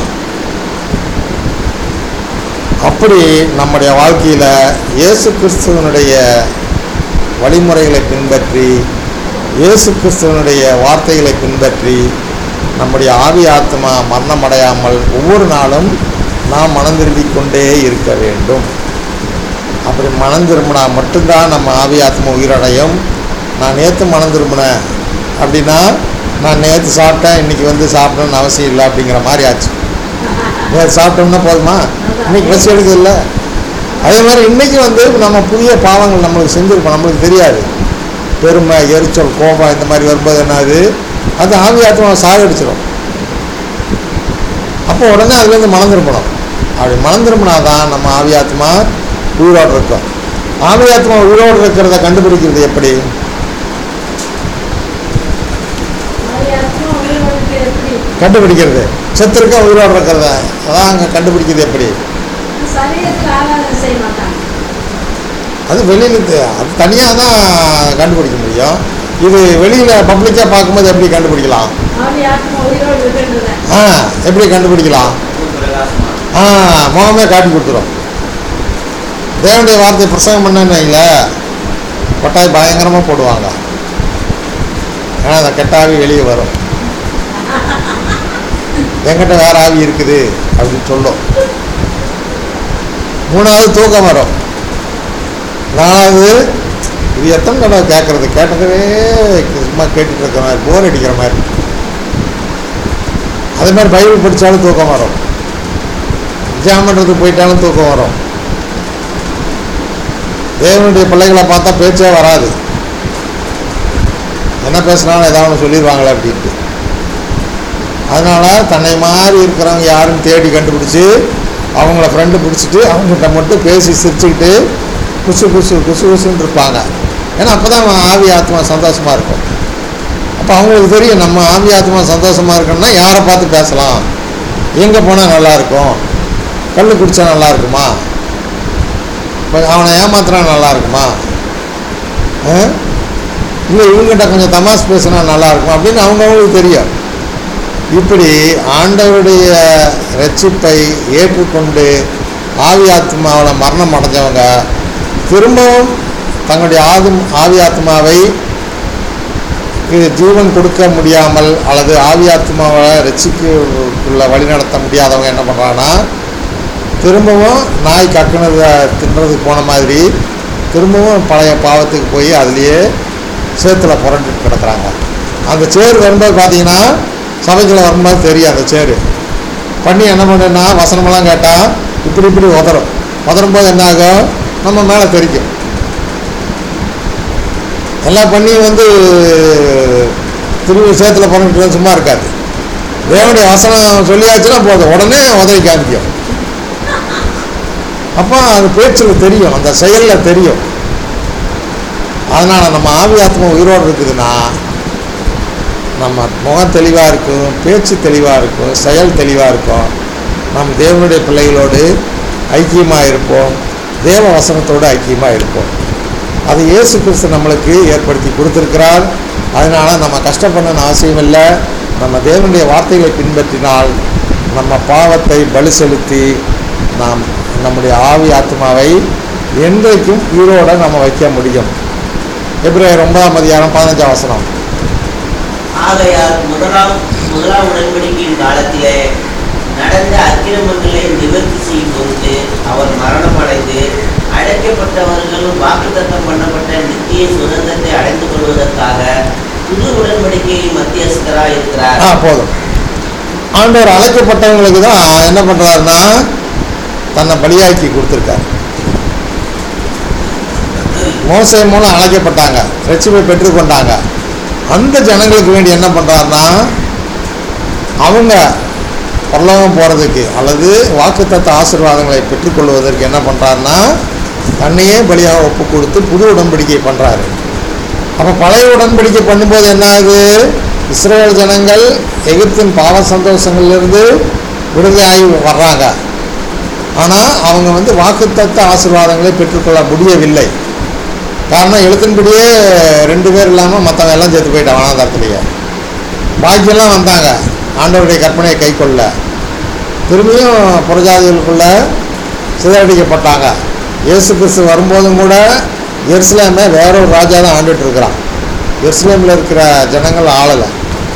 அப்படி நம்முடைய வாழ்க்கையில் இயேசு கிறிஸ்துவனுடைய வழிமுறைகளை பின்பற்றி இயேசு கிறிஸ்துவனுடைய வார்த்தைகளை பின்பற்றி நம்முடைய ஆவி ஆத்மா மரணமடையாமல் ஒவ்வொரு நாளும் நாம் மனம் திரும்பிக் கொண்டே இருக்க வேண்டும் அப்படி மனம் திரும்பினா மட்டும்தான் நம்ம ஆவி ஆத்மா உயிரடையும் நான் நேற்று மனம் திரும்பினேன் அப்படின்னா நான் நேற்று சாப்பிட்டேன் இன்னைக்கு வந்து சாப்பிடணும்னு அவசியம் இல்லை அப்படிங்கிற மாதிரி ஆச்சு நேற்று சாப்பிட்டோம்னா போதுமா இன்னைக்கு பசி எடுக்குது இல்லை அதே மாதிரி இன்னைக்கு வந்து நம்ம புதிய பாவங்கள் நம்மளுக்கு செஞ்சுருப்போம் நம்மளுக்கு தெரியாது பெருமை எரிச்சல் கோபம் இந்த மாதிரி வரும்போது என்னது அது ஆவி ஆத்மா சாகடிச்சிடும் அப்போ உடனே அதுலேருந்து மனம் திரும்பணும் அப்படி மனம் திரும்பினா தான் நம்ம ஆவி ஆத்மா உயிரோடு இருக்கும் ஆவி ஆத்மா உயிரோடு இருக்கிறத கண்டுபிடிக்கிறது எப்படி ஆவியாத்மா உயிரோடு எப்படி கண்டுபிடிக்கிறது செத்துருக்கா உயிரோடு இருக்கிறத அதான் அங்கே கண்டுபிடிக்கிறது எப்படி சரீரத்தில் ஆராதனை செய்ய மாட்டாங்க அது வெளியில் தெ- அது தனியாக தான் கண்டுபிடிக்க முடியும் இது வெளியில் பப்ளிக்காக பார்க்கும்போது எப்படி கண்டுபிடிக்கலாம் ஆவியாத்மா உயிரோடு இருக்கின்றத ஆ எப்படி கண்டுபிடிக்கலாம் பிரகாசமா ஆ முகமே காட்டி கொடுத்துரும் தேவனுடைய வார்த்தை பிரசங்கம் பண்ணேன்னு வைங்களேன் கொட்டாய் பயங்கரமாக போடுவாங்க ஏன்னா அந்த கெட்ட ஆவி வெளியே வரும் என்கிட்ட வேற ஆவி இருக்குது அப்படின்னு சொல்லும் மூணாவது தூக்கம் வரும் நாலாவது இது எத்தனை தடவை கேட்கறது கேட்டதவே சும்மா கேட்டுட்டு இருக்கிற மாதிரி போர் அடிக்கிற மாதிரி அதே மாதிரி பைபிள் படித்தாலும் தூக்கம் வரும் ஜாம் பண்ணுறதுக்கு போயிட்டாலும் தூக்கம் வரும் தேவனுடைய பிள்ளைகளை பார்த்தா பேச்சே வராது என்ன பேசினாலும் ஏதாவது ஒன்று சொல்லிடுவாங்களே அப்படின்ட்டு அதனால் தன்னை மாதிரி இருக்கிறவங்க யாருன்னு தேடி கண்டுபிடிச்சி அவங்கள ஃப்ரெண்டு பிடிச்சிட்டு அவங்ககிட்ட மட்டும் பேசி சிரிச்சுக்கிட்டு குசு குசு குசு குசுன்னு இருப்பாங்க ஏன்னா அப்போ தான் ஆவி ஆத்மா சந்தோஷமாக இருக்கும் அப்போ அவங்களுக்கு தெரியும் நம்ம ஆவி ஆத்மா சந்தோஷமாக இருக்கணும்னா யாரை பார்த்து பேசலாம் எங்கே போனால் நல்லாயிருக்கும் கல் குடித்தா நல்லா இருக்குமா இப்போ அவனை ஏமாத்துனா நல்லா இருக்குமா இல்லை இவங்ககிட்ட கொஞ்சம் தமாஸ் பேசினா நல்லா இருக்கும் அப்படின்னு அவங்கவுங்களுக்கு தெரியும் இப்படி ஆண்டவருடைய ரட்சிப்பை ஏற்றுக்கொண்டு ஆவி ஆத்மாவில் மரணம் அடைஞ்சவங்க திரும்பவும் தங்களுடைய ஆதும் ஆவி ஆத்மாவை க்கு ஜீவன் கொடுக்க முடியாமல் அல்லது ஆவி ஆத்மாவை ரட்சிக்குள்ள வழிநடத்த முடியாதவங்க என்ன பண்ணுறாங்கன்னா திரும்பவும் நாய் கக்குனதை தின்றதுக்கு போன மாதிரி திரும்பவும் பழைய பாவத்துக்கு போய் அதுலேயே சேத்துல புரண்டுட்டு கிடக்குறாங்க அந்த சேர் வரும்போது பார்த்தீங்கன்னா சபைக்குள்ள வரும்போது தெரியும் அந்த சேரு பண்ணி என்ன பண்ணுன்னா வசனமெல்லாம் கேட்டால் இப்படி இப்படி உதறும் உதறும் போது என்ன ஆகும் நம்ம மேலே தெரிக்கும் எல்லாம் பண்ணி வந்து திரும்பி சேத்துல புரண்டுட்டு சும்மா இருக்காது தேவனுடைய வசனம் சொல்லியாச்சுன்னா போதும் உடனே உதவி காமிக்கும் அப்போ அது பேச்சில் தெரியும் அந்த செயலில் தெரியும் அதனால் நம்ம ஆவி ஆத்மா உயிரோடு இருக்குதுன்னா நம்ம முகம் தெளிவாக இருக்கும் பேச்சு தெளிவாக இருக்கும் செயல் தெளிவாக இருக்கும் நம்ம தேவனுடைய பிள்ளைகளோடு ஐக்கியமாக இருப்போம் தேவ வசனத்தோடு ஐக்கியமாக இருப்போம் அது இயேசு கிறிஸ்து நம்மளுக்கு ஏற்படுத்தி கொடுத்துருக்கிறார் அதனால் நம்ம கஷ்டப்படணும்னு அவசியம் இல்லை நம்ம தேவனுடைய வார்த்தைகளை பின்பற்றினால் நம்ம பாவத்தை பலி செலுத்தி நாம் நம்முடைய ஆவி ஆத்மாவை என்றைக்கும் உயிரோட நம்ம வைக்க முடியும் எப்ரேயர் ஒன்பதாம் அதிகாரம் பதினஞ்சாம் வசனம் ஆகையால் முதலாம் முதலாம் உடன்படிக்கையின் காலத்திலே நடந்த அக்கிரமங்களை நிவர்த்தி செய்யும் பொருட்டு அவர் மரணம் அடைந்து அழைக்கப்பட்டவர்களும் வாக்குத்தத்தம் பண்ணப்பட்ட நித்திய சுதந்திரத்தை அடைந்து கொள்வதற்காக புது உடன்படிக்கையின் மத்தியஸ்தராக இருக்கிறார் ஆ போதும் ஆண்டவர் அழைக்கப்பட்டவங்களுக்கு தான் என்ன பண்ணுறாருன்னா தன்னை பலியாக்கி கொடுத்துருக்காரு மோசை மூலம் அழைக்கப்பட்டாங்க ரட்சிப்பை பெற்றுக்கொண்டாங்க அந்த ஜனங்களுக்கு வேண்டி என்ன பண்ணுறாருன்னா அவங்க பரலோகம் போகிறதுக்கு அல்லது வாக்குத்தத்த ஆசீர்வாதங்களை பெற்றுக்கொள்வதற்கு என்ன பண்ணுறாருன்னா தன்னையே பலியாக ஒப்பு கொடுத்து புது உடன்படிக்கை பண்ணுறாரு அப்போ பழைய உடன்படிக்கை பண்ணும்போது என்ன ஆகுது இஸ்ரேல் ஜனங்கள் எகிப்தின் பாவ சந்தோஷங்கள்லேருந்து விடுதலையாகி வர்றாங்க ஆனால் அவங்க வந்து வாக்குத்தத்த ஆசீர்வாதங்களை பெற்றுக்கொள்ள முடியவில்லை காரணம் எழுத்தின்படியே ரெண்டு பேர் இல்லாமல் மற்றவங்க எல்லாம் சேர்த்து போயிட்டான் வனாந்தரத்துலேயே பாக்கியெல்லாம் வந்தாங்க ஆண்டவருடைய கற்பனையை கை கொள்ள திரும்பியும் புறஜாதிகளுக்குள்ள சிதறடிக்கப்பட்டாங்க இயேசு கிறிஸ்து வரும்போதும் கூட எருசலேமை வேற ஒரு ராஜா தான் ஆண்டுட்டு இருக்கிறான் எருசலேமில் இருக்கிற ஜனங்கள் ஆளலை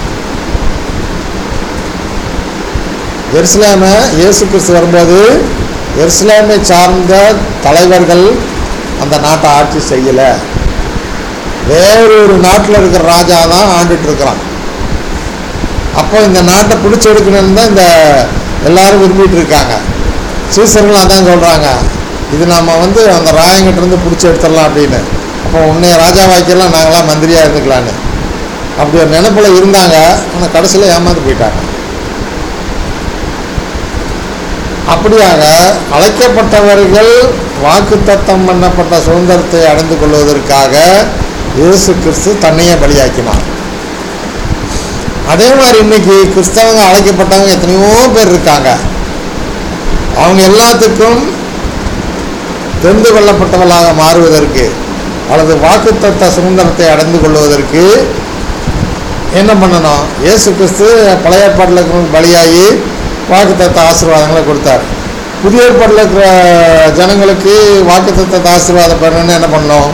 எருசலேமை இயேசு கிறிஸ்து வரும்போது எருசலேமை சார்ந்த தலைவர்கள் அந்த நாட்டை ஆட்சி செய்யலை வேறொரு நாட்டில் இருக்கிற ராஜா தான் ஆண்டுட்டு இருக்கிறான் அப்போ இந்த நாட்டை பிடிச்சி எடுக்கணும்னு தான் இந்த எல்லாரும் விரும்பிட்டு இருக்காங்க சீசர்களும் அதான் சொல்கிறாங்க இது நம்ம வந்து அந்த ராயங்கிட்ட இருந்து பிடிச்சி எடுத்துடலாம் அப்படின்னு அப்போ உன்னைய ராஜாவாக்கியெல்லாம் நாங்களாம் மந்திரியாக இருந்துக்கலான்னு அப்படி ஒரு நினைப்பில் இருந்தாங்க ஆனால் கடைசியில் ஏமாந்து போயிட்டாங்க அப்படியாக அழைக்கப்பட்டவர்கள் வாக்குத்தத்தம் பண்ணப்பட்ட சுதந்திரத்தை அடைந்து கொள்வதற்காக இயேசு கிறிஸ்து தன்னையே பலியாக்கினார் அதே மாதிரி இன்னைக்கு கிறிஸ்தவங்க அழைக்கப்பட்டவங்க எத்தனையோ பேர் இருக்காங்க அவங்க எல்லாத்துக்கும் தெரிந்து கொள்ளப்பட்டவர்களாக மாறுவதற்கு அல்லது வாக்குத்தத்த சுதந்திரத்தை அடைந்து கொள்வதற்கு என்ன பண்ணணும் இயேசு கிறிஸ்து பழைய ஏற்பாட்டில் இருக்கிறவங்க பலியாகி வாக்குத்தத்த ஆசீர்வாதங்களை கொடுத்தார் புதிய ஏற்பாட்டில் இருக்கிற ஜனங்களுக்கு வாக்குத்தத்த ஆசீர்வாதம் பெறணும்னு என்ன பண்ணணும்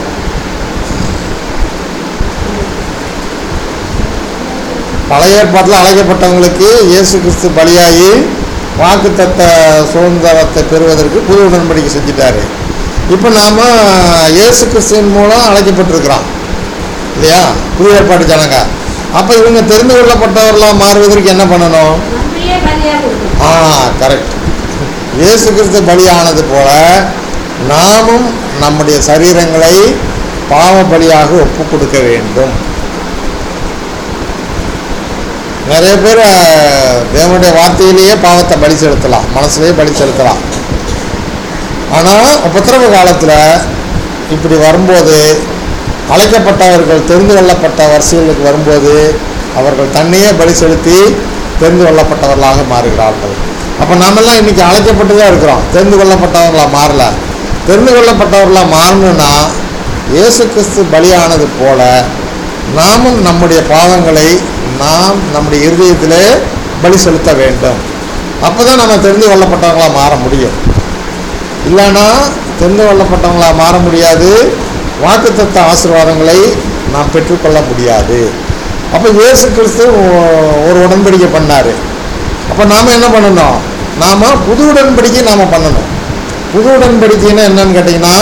பழைய ஏற்பாட்டில் அழைக்கப்பட்டவங்களுக்கு இயேசு கிறிஸ்து பலியாகி வாக்குத்தத்த சுதந்திரத்தை பெறுவதற்கு புது உடன்படிக்கை செஞ்சிட்டாரு இப்போ நாம் இயேசு கிறிஸ்துவின் மூலம் அழைக்கப்பட்டிருக்கிறோம் இல்லையா புதிய ஏற்பாட்டு ஜனங்க அப்போ இவங்க தெரிந்து கொள்ளப்பட்டவர்களாக மாறுவதற்கு என்ன பண்ணணும் நம்மையே பலியாக கொடுக்கணும் ஆ கரெக்ட் இயேசு கிறிஸ்து பலியானது போல நாமும் நம்முடைய சரீரங்களை பாவ பலியாக ஒப்பு கொடுக்க வேண்டும் நிறைய பேர் அஹ், தேவனுடைய வார்த்தையிலேயே பாவத்தை பலி செலுத்தலாம் மனசுலேயே பலி செலுத்தலாம் ஆனால் உபத்திரவ காலத்தில் இப்படி வரும்போது அழைக்கப்பட்டவர்கள் தெரிந்து கொள்ளப்பட்ட வரிசைகளுக்கு வரும்போது அவர்கள் தன்னையே பலி செலுத்தி தெரிந்து கொள்ளப்பட்டவர்களாக மாறுகிறார்கள் அப்போ நாமெல்லாம் இன்னைக்கு அழைக்கப்பட்டு தான் இருக்கிறோம் தெரிந்து கொள்ளப்பட்டவர்களாக மாறல தெரிந்து கொள்ளப்பட்டவர்களாக மாறணும்னா இயேசு கிறிஸ்து பலியானது போல நாமும் நம்முடைய பாவங்களை நாம் நம்முடைய இருதயத்திலே பலி செலுத்த வேண்டும் அப்போ தான் நம்ம தெரிந்து கொள்ளப்பட்டவங்களாக மாற முடியும் இல்லைன்னா தெரிந்து கொள்ளப்பட்டவங்களா மாற முடியாது வாக்குத்தத்த ஆசீர்வாதங்களை நாம் பெற்றுக்கொள்ள முடியாது அப்போ இயேசு கிறிஸ்து ஒ- ஒரு உடன்படிக்கை பண்ணார் அப்போ நாம் என்ன பண்ணணும் நாம் புது உடன்படிக்கை நாம் பண்ணணும் புது உடன்படிக்கைன்னா என்னன்னு கேட்டிங்கன்னா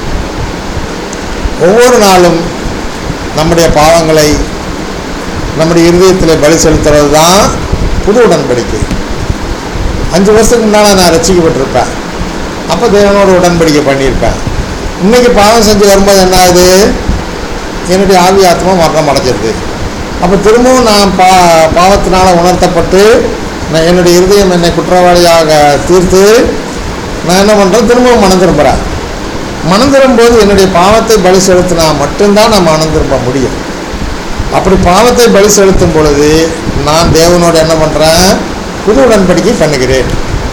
ஒவ்வொரு நாளும் நம்முடைய பாவங்களை நம்முடைய இருதயத்தில் பலி செலுத்துறது தான் புது உடன்படிக்கை அஞ்சு வருஷத்துக்கு முன்னால் நான் ரசிக்கப்பட்டிருப்பேன் அப்போ தேவனோட உடன்படிக்கை பண்ணியிருப்பேன் இன்னைக்கு பாவம் செஞ்சு வரும்போது என்ன ஆகுது என்னுடைய ஆவி ஆத்மா மரணம் அடைஞ்சிருது அப்போ திரும்பவும் நான் பா பாவத்தினால் உணர்த்தப்பட்டு நான் என்னுடைய இருதயம் என்னை குற்றவாளியாக தீர்த்து நான் என்ன பண்ணுறேன் திரும்பவும் மனம் திரும்புகிறேன் மனம் திரும்பும்போது என்னுடைய பாவத்தை பலி செலுத்தினா மட்டும்தான் நான் மனம் திரும்ப முடியும் அப்படி பாவத்தை பலி செலுத்தும் பொழுது நான் தேவனோடு என்ன பண்ணுறேன் புது உடன்படிக்கை பண்ணுகிறேன்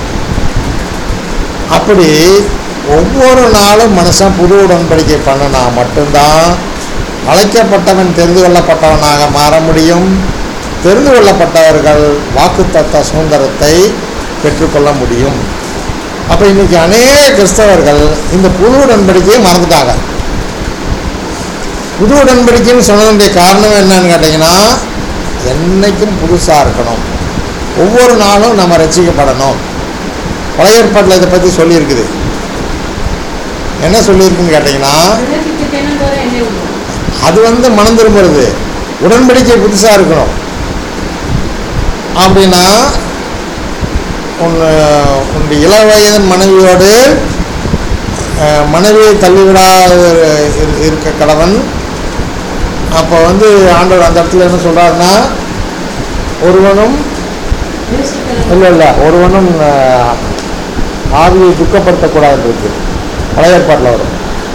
அப்படி ஒவ்வொரு நாளும் மனுஷன் புது உடன்படிக்கை பண்ணினா மட்டும்தான் அழைக்கப்பட்டவன் தெரிந்து கொள்ளப்பட்டவனாக மாற முடியும் தெரிந்து கொள்ளப்பட்டவர்கள் வாக்குத்தத்த சுதந்திரத்தை பெற்றுக்கொள்ள முடியும் அப்போ இன்னைக்கு அநேக கிறிஸ்தவர்கள் இந்த புது உடன்படிக்கையை மறந்துட்டாங்க புது உடன்படிக்கைன்னு சொன்னதுடைய காரணம் என்னன்னு கேட்டிங்கன்னா என்னைக்கும் புதுசாக இருக்கணும் ஒவ்வொரு நாளும் நம்ம ரசிக்கப்படணும் பழைய ஏற்பாட்டில் இதை பற்றி சொல்லியிருக்குது என்ன சொல்லியிருக்குன்னு கேட்டிங்கன்னா உலகத்துக்கு தினந்தோற எண்ணெய் விடுவோம் அது வந்து மனம் திரும்புறது உடன்படிக்கை புதுசாக இருக்கணும் அப்படின்னா உன் உன்னுடைய இள வயதின் மனைவியோடு அஹ், மனைவியை தள்ளிவிடாத இரு- இருக்க கடவன் அப்போ வந்து ஆண்டவர் அந்த இடத்துல என்ன சொல்கிறாருன்னா ஒருவனும் யோசிக்கலாம் இல்லை இல்லை ஒருவனும் அஹ், ஆவியை துக்கப்படுத்தக்கூடாது இருக்கு பழைய ஏற்பாட்டில் வரும்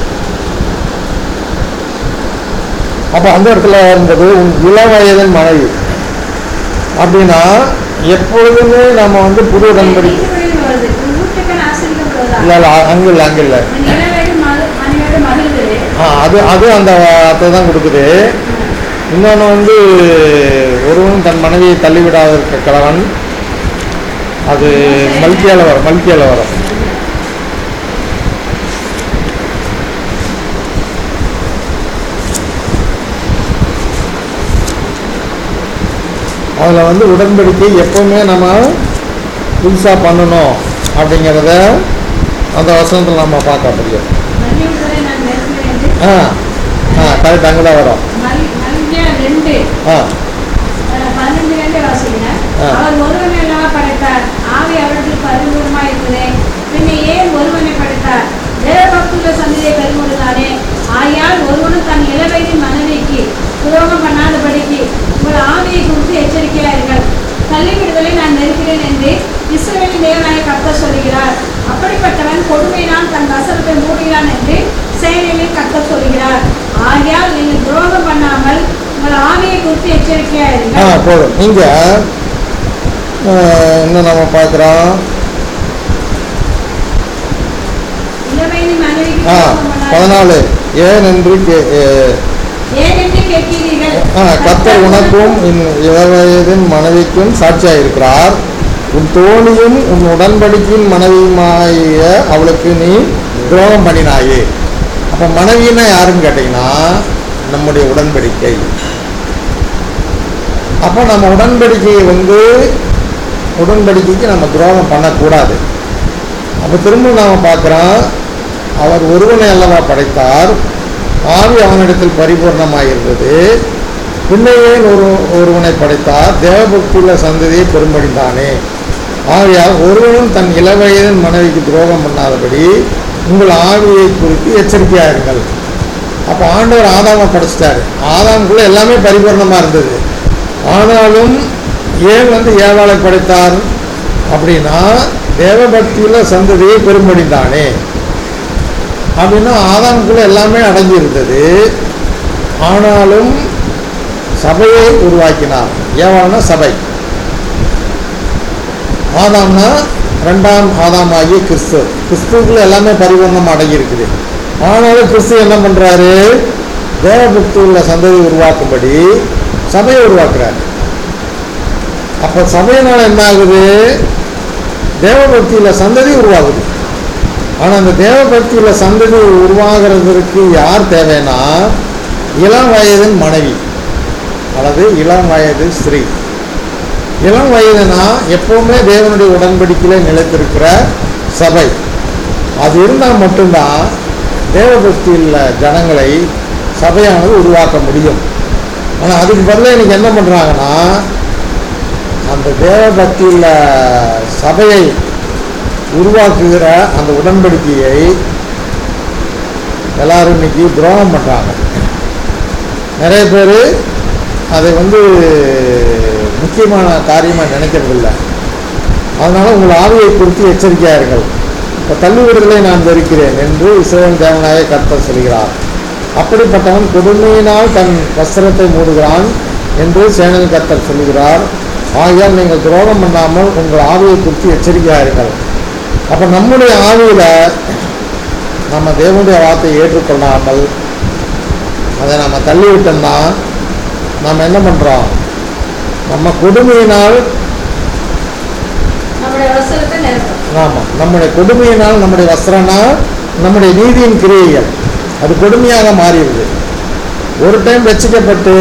அப்போ அந்த இடத்துல இருந்தது உன் இளவயதின் மனைவி அப்படின்னா எப்பொழுதுமே நம்ம வந்து புது உடன்படிக்கை நீதிபதியில் வருது உன் வீட்டுக்கு ஆசிரியப்படுவதா இல்லை இல்லை அங்கே இல்லை அங்கே இல்லை உன் இளவயது மகள் மனைவியோட மகிழ்வு ஆ அது அது அந்த வார்த்தை தான் கொடுக்குது இன்னொன்று வந்து ஒருவன் தன் மனைவியை தள்ளிவிடாத இருக்க கிழவன் அது மல்கியால வரும் மல்கியால வரும் அதில் வந்து உடன்படிக்கை எப்பவுமே நம்ம புதுசாக பண்ணணும் அப்படிங்கிறத அந்த வசனத்தில் நம்ம பார்க்க முடியும் மல்லிகைப்பூவை நான் நெருங்குவேன் என்று ஆ ஆ கரெக்ட் அங்கே தான் வரும் மல்- மல்கியா ரெண்டு ஆ அஹ், பன்னெண்டுலேருந்து வாசிக்கிறேன் ஆ. அவர் ஒருவனை அல்லவா படைத்தார் ஆவி அவர்களுக்கு அறிமுகமா இருக்குது பின்ன ஏன் ஒருவனை படைத்தார் தேவபக்துள்ள சந்தையை பெருமுடுதானே ஆயால் ஒருவனும் தன் இளவயதின் மனைவிக்கு துரோகம் பண்ணாதபடிக்கு உங்கள் ஆவியை குறித்து எச்சரிக்கையாயிருங்கள் தள்ளிவிடுதலை நான் நெருக்கிறேன் என்று இஸ்ரவேலின் தேவனாய கர்த்தர் சொல்கிறார் அப்படிப்பட்டவன் கொடுமையினால் தன் வசனத்தை மூடுகிறான் என்று சேனையில் கர்த்தர் சொல்கிறார் ஆகையால் நீங்கள் துரோகம் பண்ணாமல் உங்கள் ஆவியை குறித்து ஆ எச்சரிக்கையாயிருங்கள் போதும் இங்கே இன்னும் நம்ம பார்க்குறோம் இளவயதின் மனைவிக்கு ஆ துரோகம் பண்ணாதே. பதினாலு ஏன் என்று கே ஏ- ஏனென்று கேட்கிறீர்கள் ஆ, கர்த்தர் உனக்கும் உன் இளவயதின் மனைவிக்கும் சாட்சியாக இருக்கிறார் உன் தோழியும் உன் உடன்படிக்கையின் மனைவியுமாய அவளுக்கு நீ துரோகம் பண்ணினாயே அப்போ மனைவின்னா யாருன்னு கேட்டிங்கன்னா நம்முடைய உடன்படிக்கை அப்போ நம்ம உடன்படிக்கையை வந்து உடன்படிக்கைக்கு நம்ம துரோகம் பண்ணக்கூடாது அப்போ திரும்ப நாம் பார்க்குறோம் அவர் ஒருவனை அல்லவா படைத்தார் ஆவி அவனிடத்தில் பரிபூர்ணமாக இருந்தது பின்னையே ஒரு ஒருவனை படைத்தார் தேவபக்தியுள்ள சந்ததியை பெரும்படிந்தானே ஆகையால் ஒருவனும் தன் இளவயதின் மனைவிக்கு துரோகம் பண்ணாதபடி உங்கள் ஆவியை குறித்து எச்சரிக்கையாக இருங்கள் அப்போ ஆண்டவர் ஆதாமை படைச்சிட்டாரு ஆதாமுக்குள்ள எல்லாமே பரிபூர்ணமாக இருந்தது ஆனாலும் ஏன் வந்து ஏவாளை படைத்தார் அப்படின்னா தேவபக்தியுள்ள சந்ததியை பெரும்படிந்தானே அப்படின்னா ஆதாமுக்குள்ள எல்லாமே அடங்கி இருந்தது ஆனாலும் சபையை உருவாக்கினார் ஏவாள்னா சபை ஆதாம்னா ரெண்டாம் ஆதாம் ஆகிய கிறிஸ்து கிறிஸ்துக்குள்ள எல்லாமே பரிபூர்ணம் அடங்கி இருக்குது ஆனாலும் கிறிஸ்து என்ன பண்றாரு தேவபக்தி உள்ள சந்ததி உருவாக்கும்படி சபையை உருவாக்குறாரு அப்ப சபையினால என்ன ஆகுது தேவபக்தியில சந்ததி உருவாகுது ஆனா அந்த தேவபக்தியில சந்ததி உருவாகிறதுக்கு யார் தேவைன்னா இளம் வயதின் மனைவி அல்லது இளம் வயது ஸ்திரீ இளம் வயதுனா எப்பவுமே தேவனுடைய உடன்படிக்கையில நிலைத்திருக்கிற சபை அது இருந்தால் மட்டும்தான் தேவபக்தியில் ஜனங்களை சபையானது உருவாக்க முடியும் ஆனால் அதுக்கு பதிலாக இன்னைக்கு என்ன பண்ணுறாங்கன்னா அந்த தேவபக்தியில் சபையை உருவாக்குகிற அந்த உடன்படிக்கையை எல்லாரும் இன்னைக்கு துரோகம் பண்ணுறாங்க நிறைய பேர் அதை வந்து முக்கியமான காரியமாக நினைக்கிறதில்ல அதனால் உங்கள் ஆவியை குறித்து எச்சரிக்கையாக இருங்கள் இப்போ தள்ளி விடுதலை நான் வெறுக்கிறேன் என்று இஸ்ரவேல் தேவனாய கர்த்தர் சொல்கிறார் அப்படிப்பட்டவன் கொடுமையினால் தன் வஸ்திரத்தை மூடுகிறான் என்று சேனல் கர்த்தர் சொல்கிறார் ஆகையால் நீங்கள் துரோகம் பண்ணாமல் உங்கள் ஆவியை குறித்து எச்சரிக்கையாக இருங்கள் அப்போ நம்முடைய ஆவியில் நம்ம தேவனுடைய வார்த்தையை ஏற்றுக்கொள்ளாமல் அதை நம்ம தள்ளிவிட்டோம்னா நம்ம என்ன பண்ணுறோம் நம்ம கொடுமையினால் நம்முடைய அவசரத்தை நிரப்பும் ஆமாம் நம்முடைய கொடுமையினால் நம்முடைய வஸ்திரம்னா நம்முடைய நீதியின் கிரியைகள் அது கொடுமையாக மாறிடுது ஒரு டைம் ரசிக்கப்பட்டு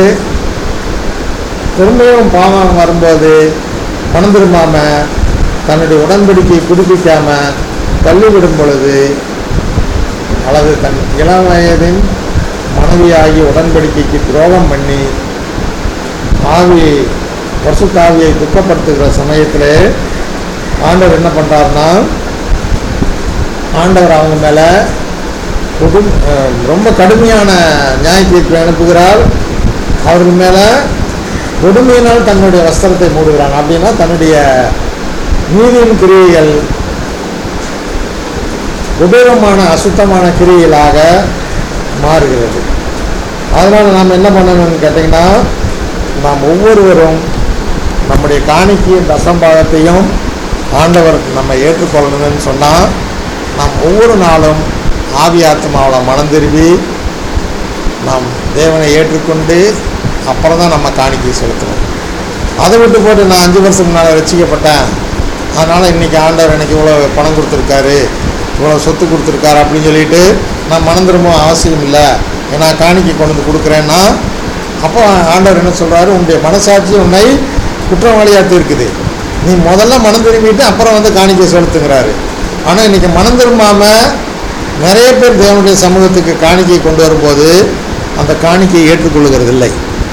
திரும்பியும் பாவம் வரும்போது மனம் திரும்பாம தன்னுடைய உடன்படிக்கையை புதுப்பிக்காம தள்ளிவிடும் பொழுது அல்லது தன் இளம் வயதின் மனைவியாகி உடன்படிக்கைக்கு துரோகம் பண்ணி ஆவியை பரிசுத்தாவியை துக்கப்படுத்துகிற சமயத்திலே ஆண்டவர் என்ன பண்ணுறாருன்னா ஆண்டவர் அவங்க மேலே கொடும் அஹ் ரொம்ப கடுமையான நியாய தீர்ப்பை அனுப்புகிறார் அவர்கள் மேலே கொடுமையினால் தன்னுடைய வஸ்திரத்தை மூடுகிறான் அப்படின்னா தன்னுடைய நீதியின் கிரியைகள் கொடூரமான அசுத்தமான கிரியைகளாக மாறுகிறது அதனால் நாம் என்ன பண்ணணும்னு கேட்டிங்கன்னா நாம் ஒவ்வொருவரும் நம்முடைய காணிக்கையும் தசம்பாகத்தையும் ஆண்டவர் நம்ம ஏற்றுக்கொள்ளணும்னு சொன்னால் நாம் ஒவ்வொரு நாளும் ஆவி ஆத்மாவில் மனம் திரும்பி நாம் தேவனை ஏற்றுக்கொண்டு அப்புறம் தான் நம்ம காணிக்கை செலுத்தணும் அதை விட்டு போட்டு நான் அஞ்சு வருஷத்துக்கு முன்னால் ரசிக்கப்பட்டேன் அதனால் இன்றைக்கி ஆண்டவர் எனக்கு இவ்வளோ பணம் கொடுத்துருக்காரு இவ்வளோ சொத்து கொடுத்துருக்காரு அப்படின்னு சொல்லிட்டு நான் மனம் திரும்ப அவசியம் இல்லை ஏன்னா காணிக்கை கொண்டு வந்து கொடுக்குறேன்னா அப்போ ஆண்டவர் என்ன சொல்கிறாரு உன்னுடைய மனசாட்சி உன்னை குற்றவாளியாக இருக்குது நீ முதல்ல மனம் திரும்பிட்டு அப்புறம் வந்து காணிக்கை செலுத்துங்கிறாரு ஆனால் இன்றைக்கி மனம் திரும்பாமல் நிறைய பேர் தேவனுடைய சமூகத்துக்கு காணிக்கை கொண்டு வரும்போது அந்த காணிக்கையை ஏற்றுக்கொள்ளுகிறது இல்லை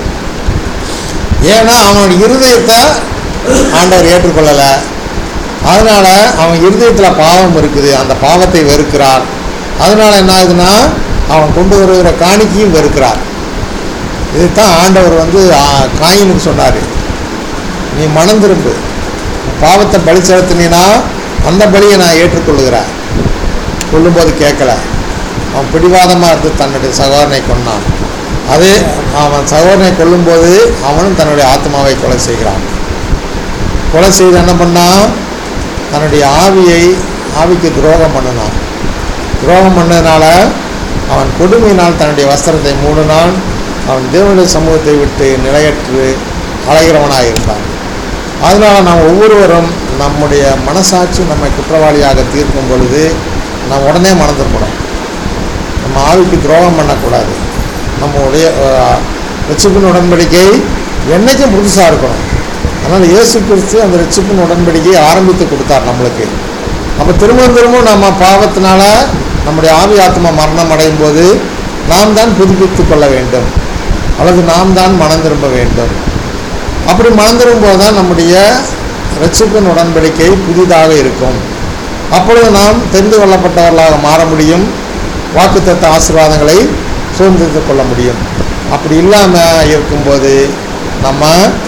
ஏன்னா அவனோட இருதயத்தை ஆண்டவர் ஏற்றுக்கொள்ளலை அதனால் அவன் இருதயத்தில் பாவம் இருக்குது அந்த பாவத்தை வெறுக்கிறார் அதனால் என்ன ஆகுதுன்னா அவன் கொண்டு வருகிற காணிக்கையும் வெறுக்கிறார் இதுதான் ஆண்டவர் வந்து ஆ, காயினுக்கு சொன்னார் நீ மனம் திரும்பு பாவத்தை பலி செலுத்தினா அந்த பலியை நான் ஏற்றுக்கொள்ளுகிறேன் கொல்லும்போது கேட்கல அவன் பிடிவாதமாக இருந்து தன்னுடைய சகோதரனை கொன்னான் அதே அவன் சகோதரனை கொல்லும்போது அவனும் தன்னுடைய ஆத்மாவை கொலை செய்கிறான் கொலை செய்து என்ன பண்ணான் தன்னுடைய ஆவியை ஆவிக்கு துரோகம் பண்ணினான் துரோகம் பண்ணதுனால அவன் கொடுமையினால் தன்னுடைய வஸ்திரத்தை மூடினான் அவன் தேவனுடைய சமூகத்தை விட்டு நிலையற்று அலைகிறவனாக இருந்தான் அதனால் நாம் ஒவ்வொருவரும் நம்முடைய மனசாட்சி நம்மை குற்றவாளியாக தீர்க்கும் பொழுது நாம் உடனே மனம் திரும்பணும் நம்ம ஆவிக்கு துரோகம் பண்ணக்கூடாது நம்முடைய அஹ், ரட்சிப்பின் உடன்படிக்கை என்றைக்கும் புதுசாக இருக்கணும் அதனால் இயேசு கிறிஸ்து அந்த ரட்சிப்பின் உடன்படிக்கையை ஆரம்பித்து கொடுத்தார் நம்மளுக்கு அப்போ திரும்ப திரும்ப நம்ம பாவத்தினால நம்முடைய ஆவி ஆத்மா மரணம் அடையும் போது நாம் தான் புதுப்பித்து கொள்ள வேண்டும் அல்லது நாம் தான் மனம் திரும்ப வேண்டும் அப்படி மனம் திரும்பும்போது தான் நம்முடைய ரட்சிப்பின் உடன்படிக்கை புதிதாக இருக்கும் அப்பொழுது நாம் தெரிந்து கொள்ளப்பட்டவர்களாக மாற முடியும் வாக்குத்தத்த ஆசீர்வாதங்களை சுதந்திரித்துக் கொள்ள முடியும் அப்படி இல்லாமல் இருக்கும்போது நம்ம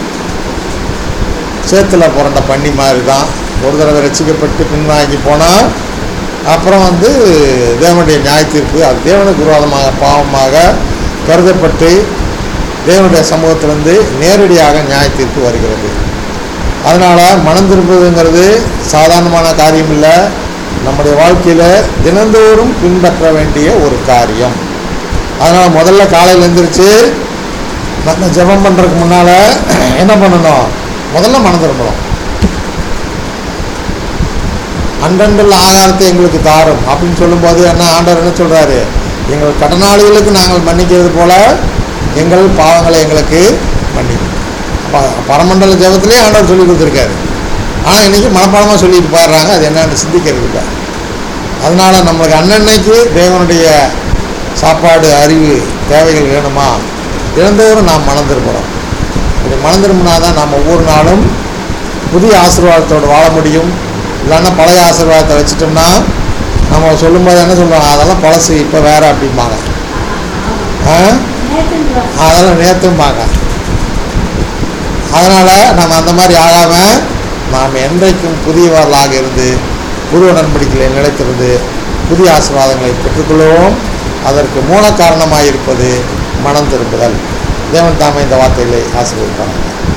சேத்துல புரண்ட பண்ணி மாதிரி தான் ஒரு தடவை ரசிக்கப்பட்டு பின்வாங்கி போனால் அப்புறம் வந்து தேவனுடைய நியாய தீர்ப்பு அது தேவனுக்கு விரோதமாக பாவமாக கருதப்பட்டு தேவனுடைய சமூகத்திலிருந்து நேரடியாக நியாய தீர்ப்பு வருகிறது அதனால் மனம் திரும்புவதுங்கிறது சாதாரணமான காரியம் இல்லை நம்முடைய வாழ்க்கையில் தினந்தோறும் பின்பற்ற வேண்டிய ஒரு காரியம் அதனால் முதல்ல காலையில் எழுந்திரிச்சு நம்ம ஜெபம் பண்ணுறதுக்கு முன்னால் என்ன பண்ணணும் முதல்ல மனம் திரும்பணும் அன்றன்றுள்ள ஆகாரத்தை எங்களுக்கு தாரும் அப்படின்னு சொல்லும்போது என்ன ஆண்டவர் என்ன சொல்கிறாரு எங்கள் கடனாளிகளுக்கு நாங்கள் மன்னிக்கிறது போல எங்கள் பாவங்களை எங்களுக்கு மன்னிக்கும் அப்ப பரமண்டல ஜெபத்திலே ஆண்டவர் சொல்லி கொடுத்துருக்காரு ஆனால் இன்றைக்கி மனப்பாடமாக சொல்லிட்டு போயிடுறாங்க அது என்னன்னு சிந்திக்கிறது இல்லை அதனால் நம்மளுக்கு அன்னன்னைக்கு தேவனுடைய சாப்பாடு அறிவு தேவைகள் வேணுமா தினந்தோறும் நாம் மனம் திரும்பணும் இப்படி மனம் திரும்பினா தான் நாம் ஒவ்வொரு நாளும் புதிய ஆசீர்வாதத்தோடு வாழ முடியும் இல்லைன்னா பழைய ஆசீர்வாதத்தை வச்சுட்டோம்னா நம்ம சொல்லும்போது என்ன சொல்லுவாங்க அதெல்லாம் பழசு இப்போ வேற அப்படிம்பாங்க ஆ நேற்று அதெல்லாம் நேற்றும்பாங்க அதனால் நம்ம அந்த மாதிரி ஆகாமல் நாம் என்றைக்கும் புதியவர்களாக இருந்து புது உடன்படிக்கையில் நிலைத்திருந்து புதிய ஆசீர்வாதங்களை பெற்றுக்கொள்வோம் அதற்கு மூல காரணமாக இருப்பது மனம் திரும்புதல் தேவன் தாமே இந்த வார்த்தைகளை ஆசீர்வதிப்பாங்க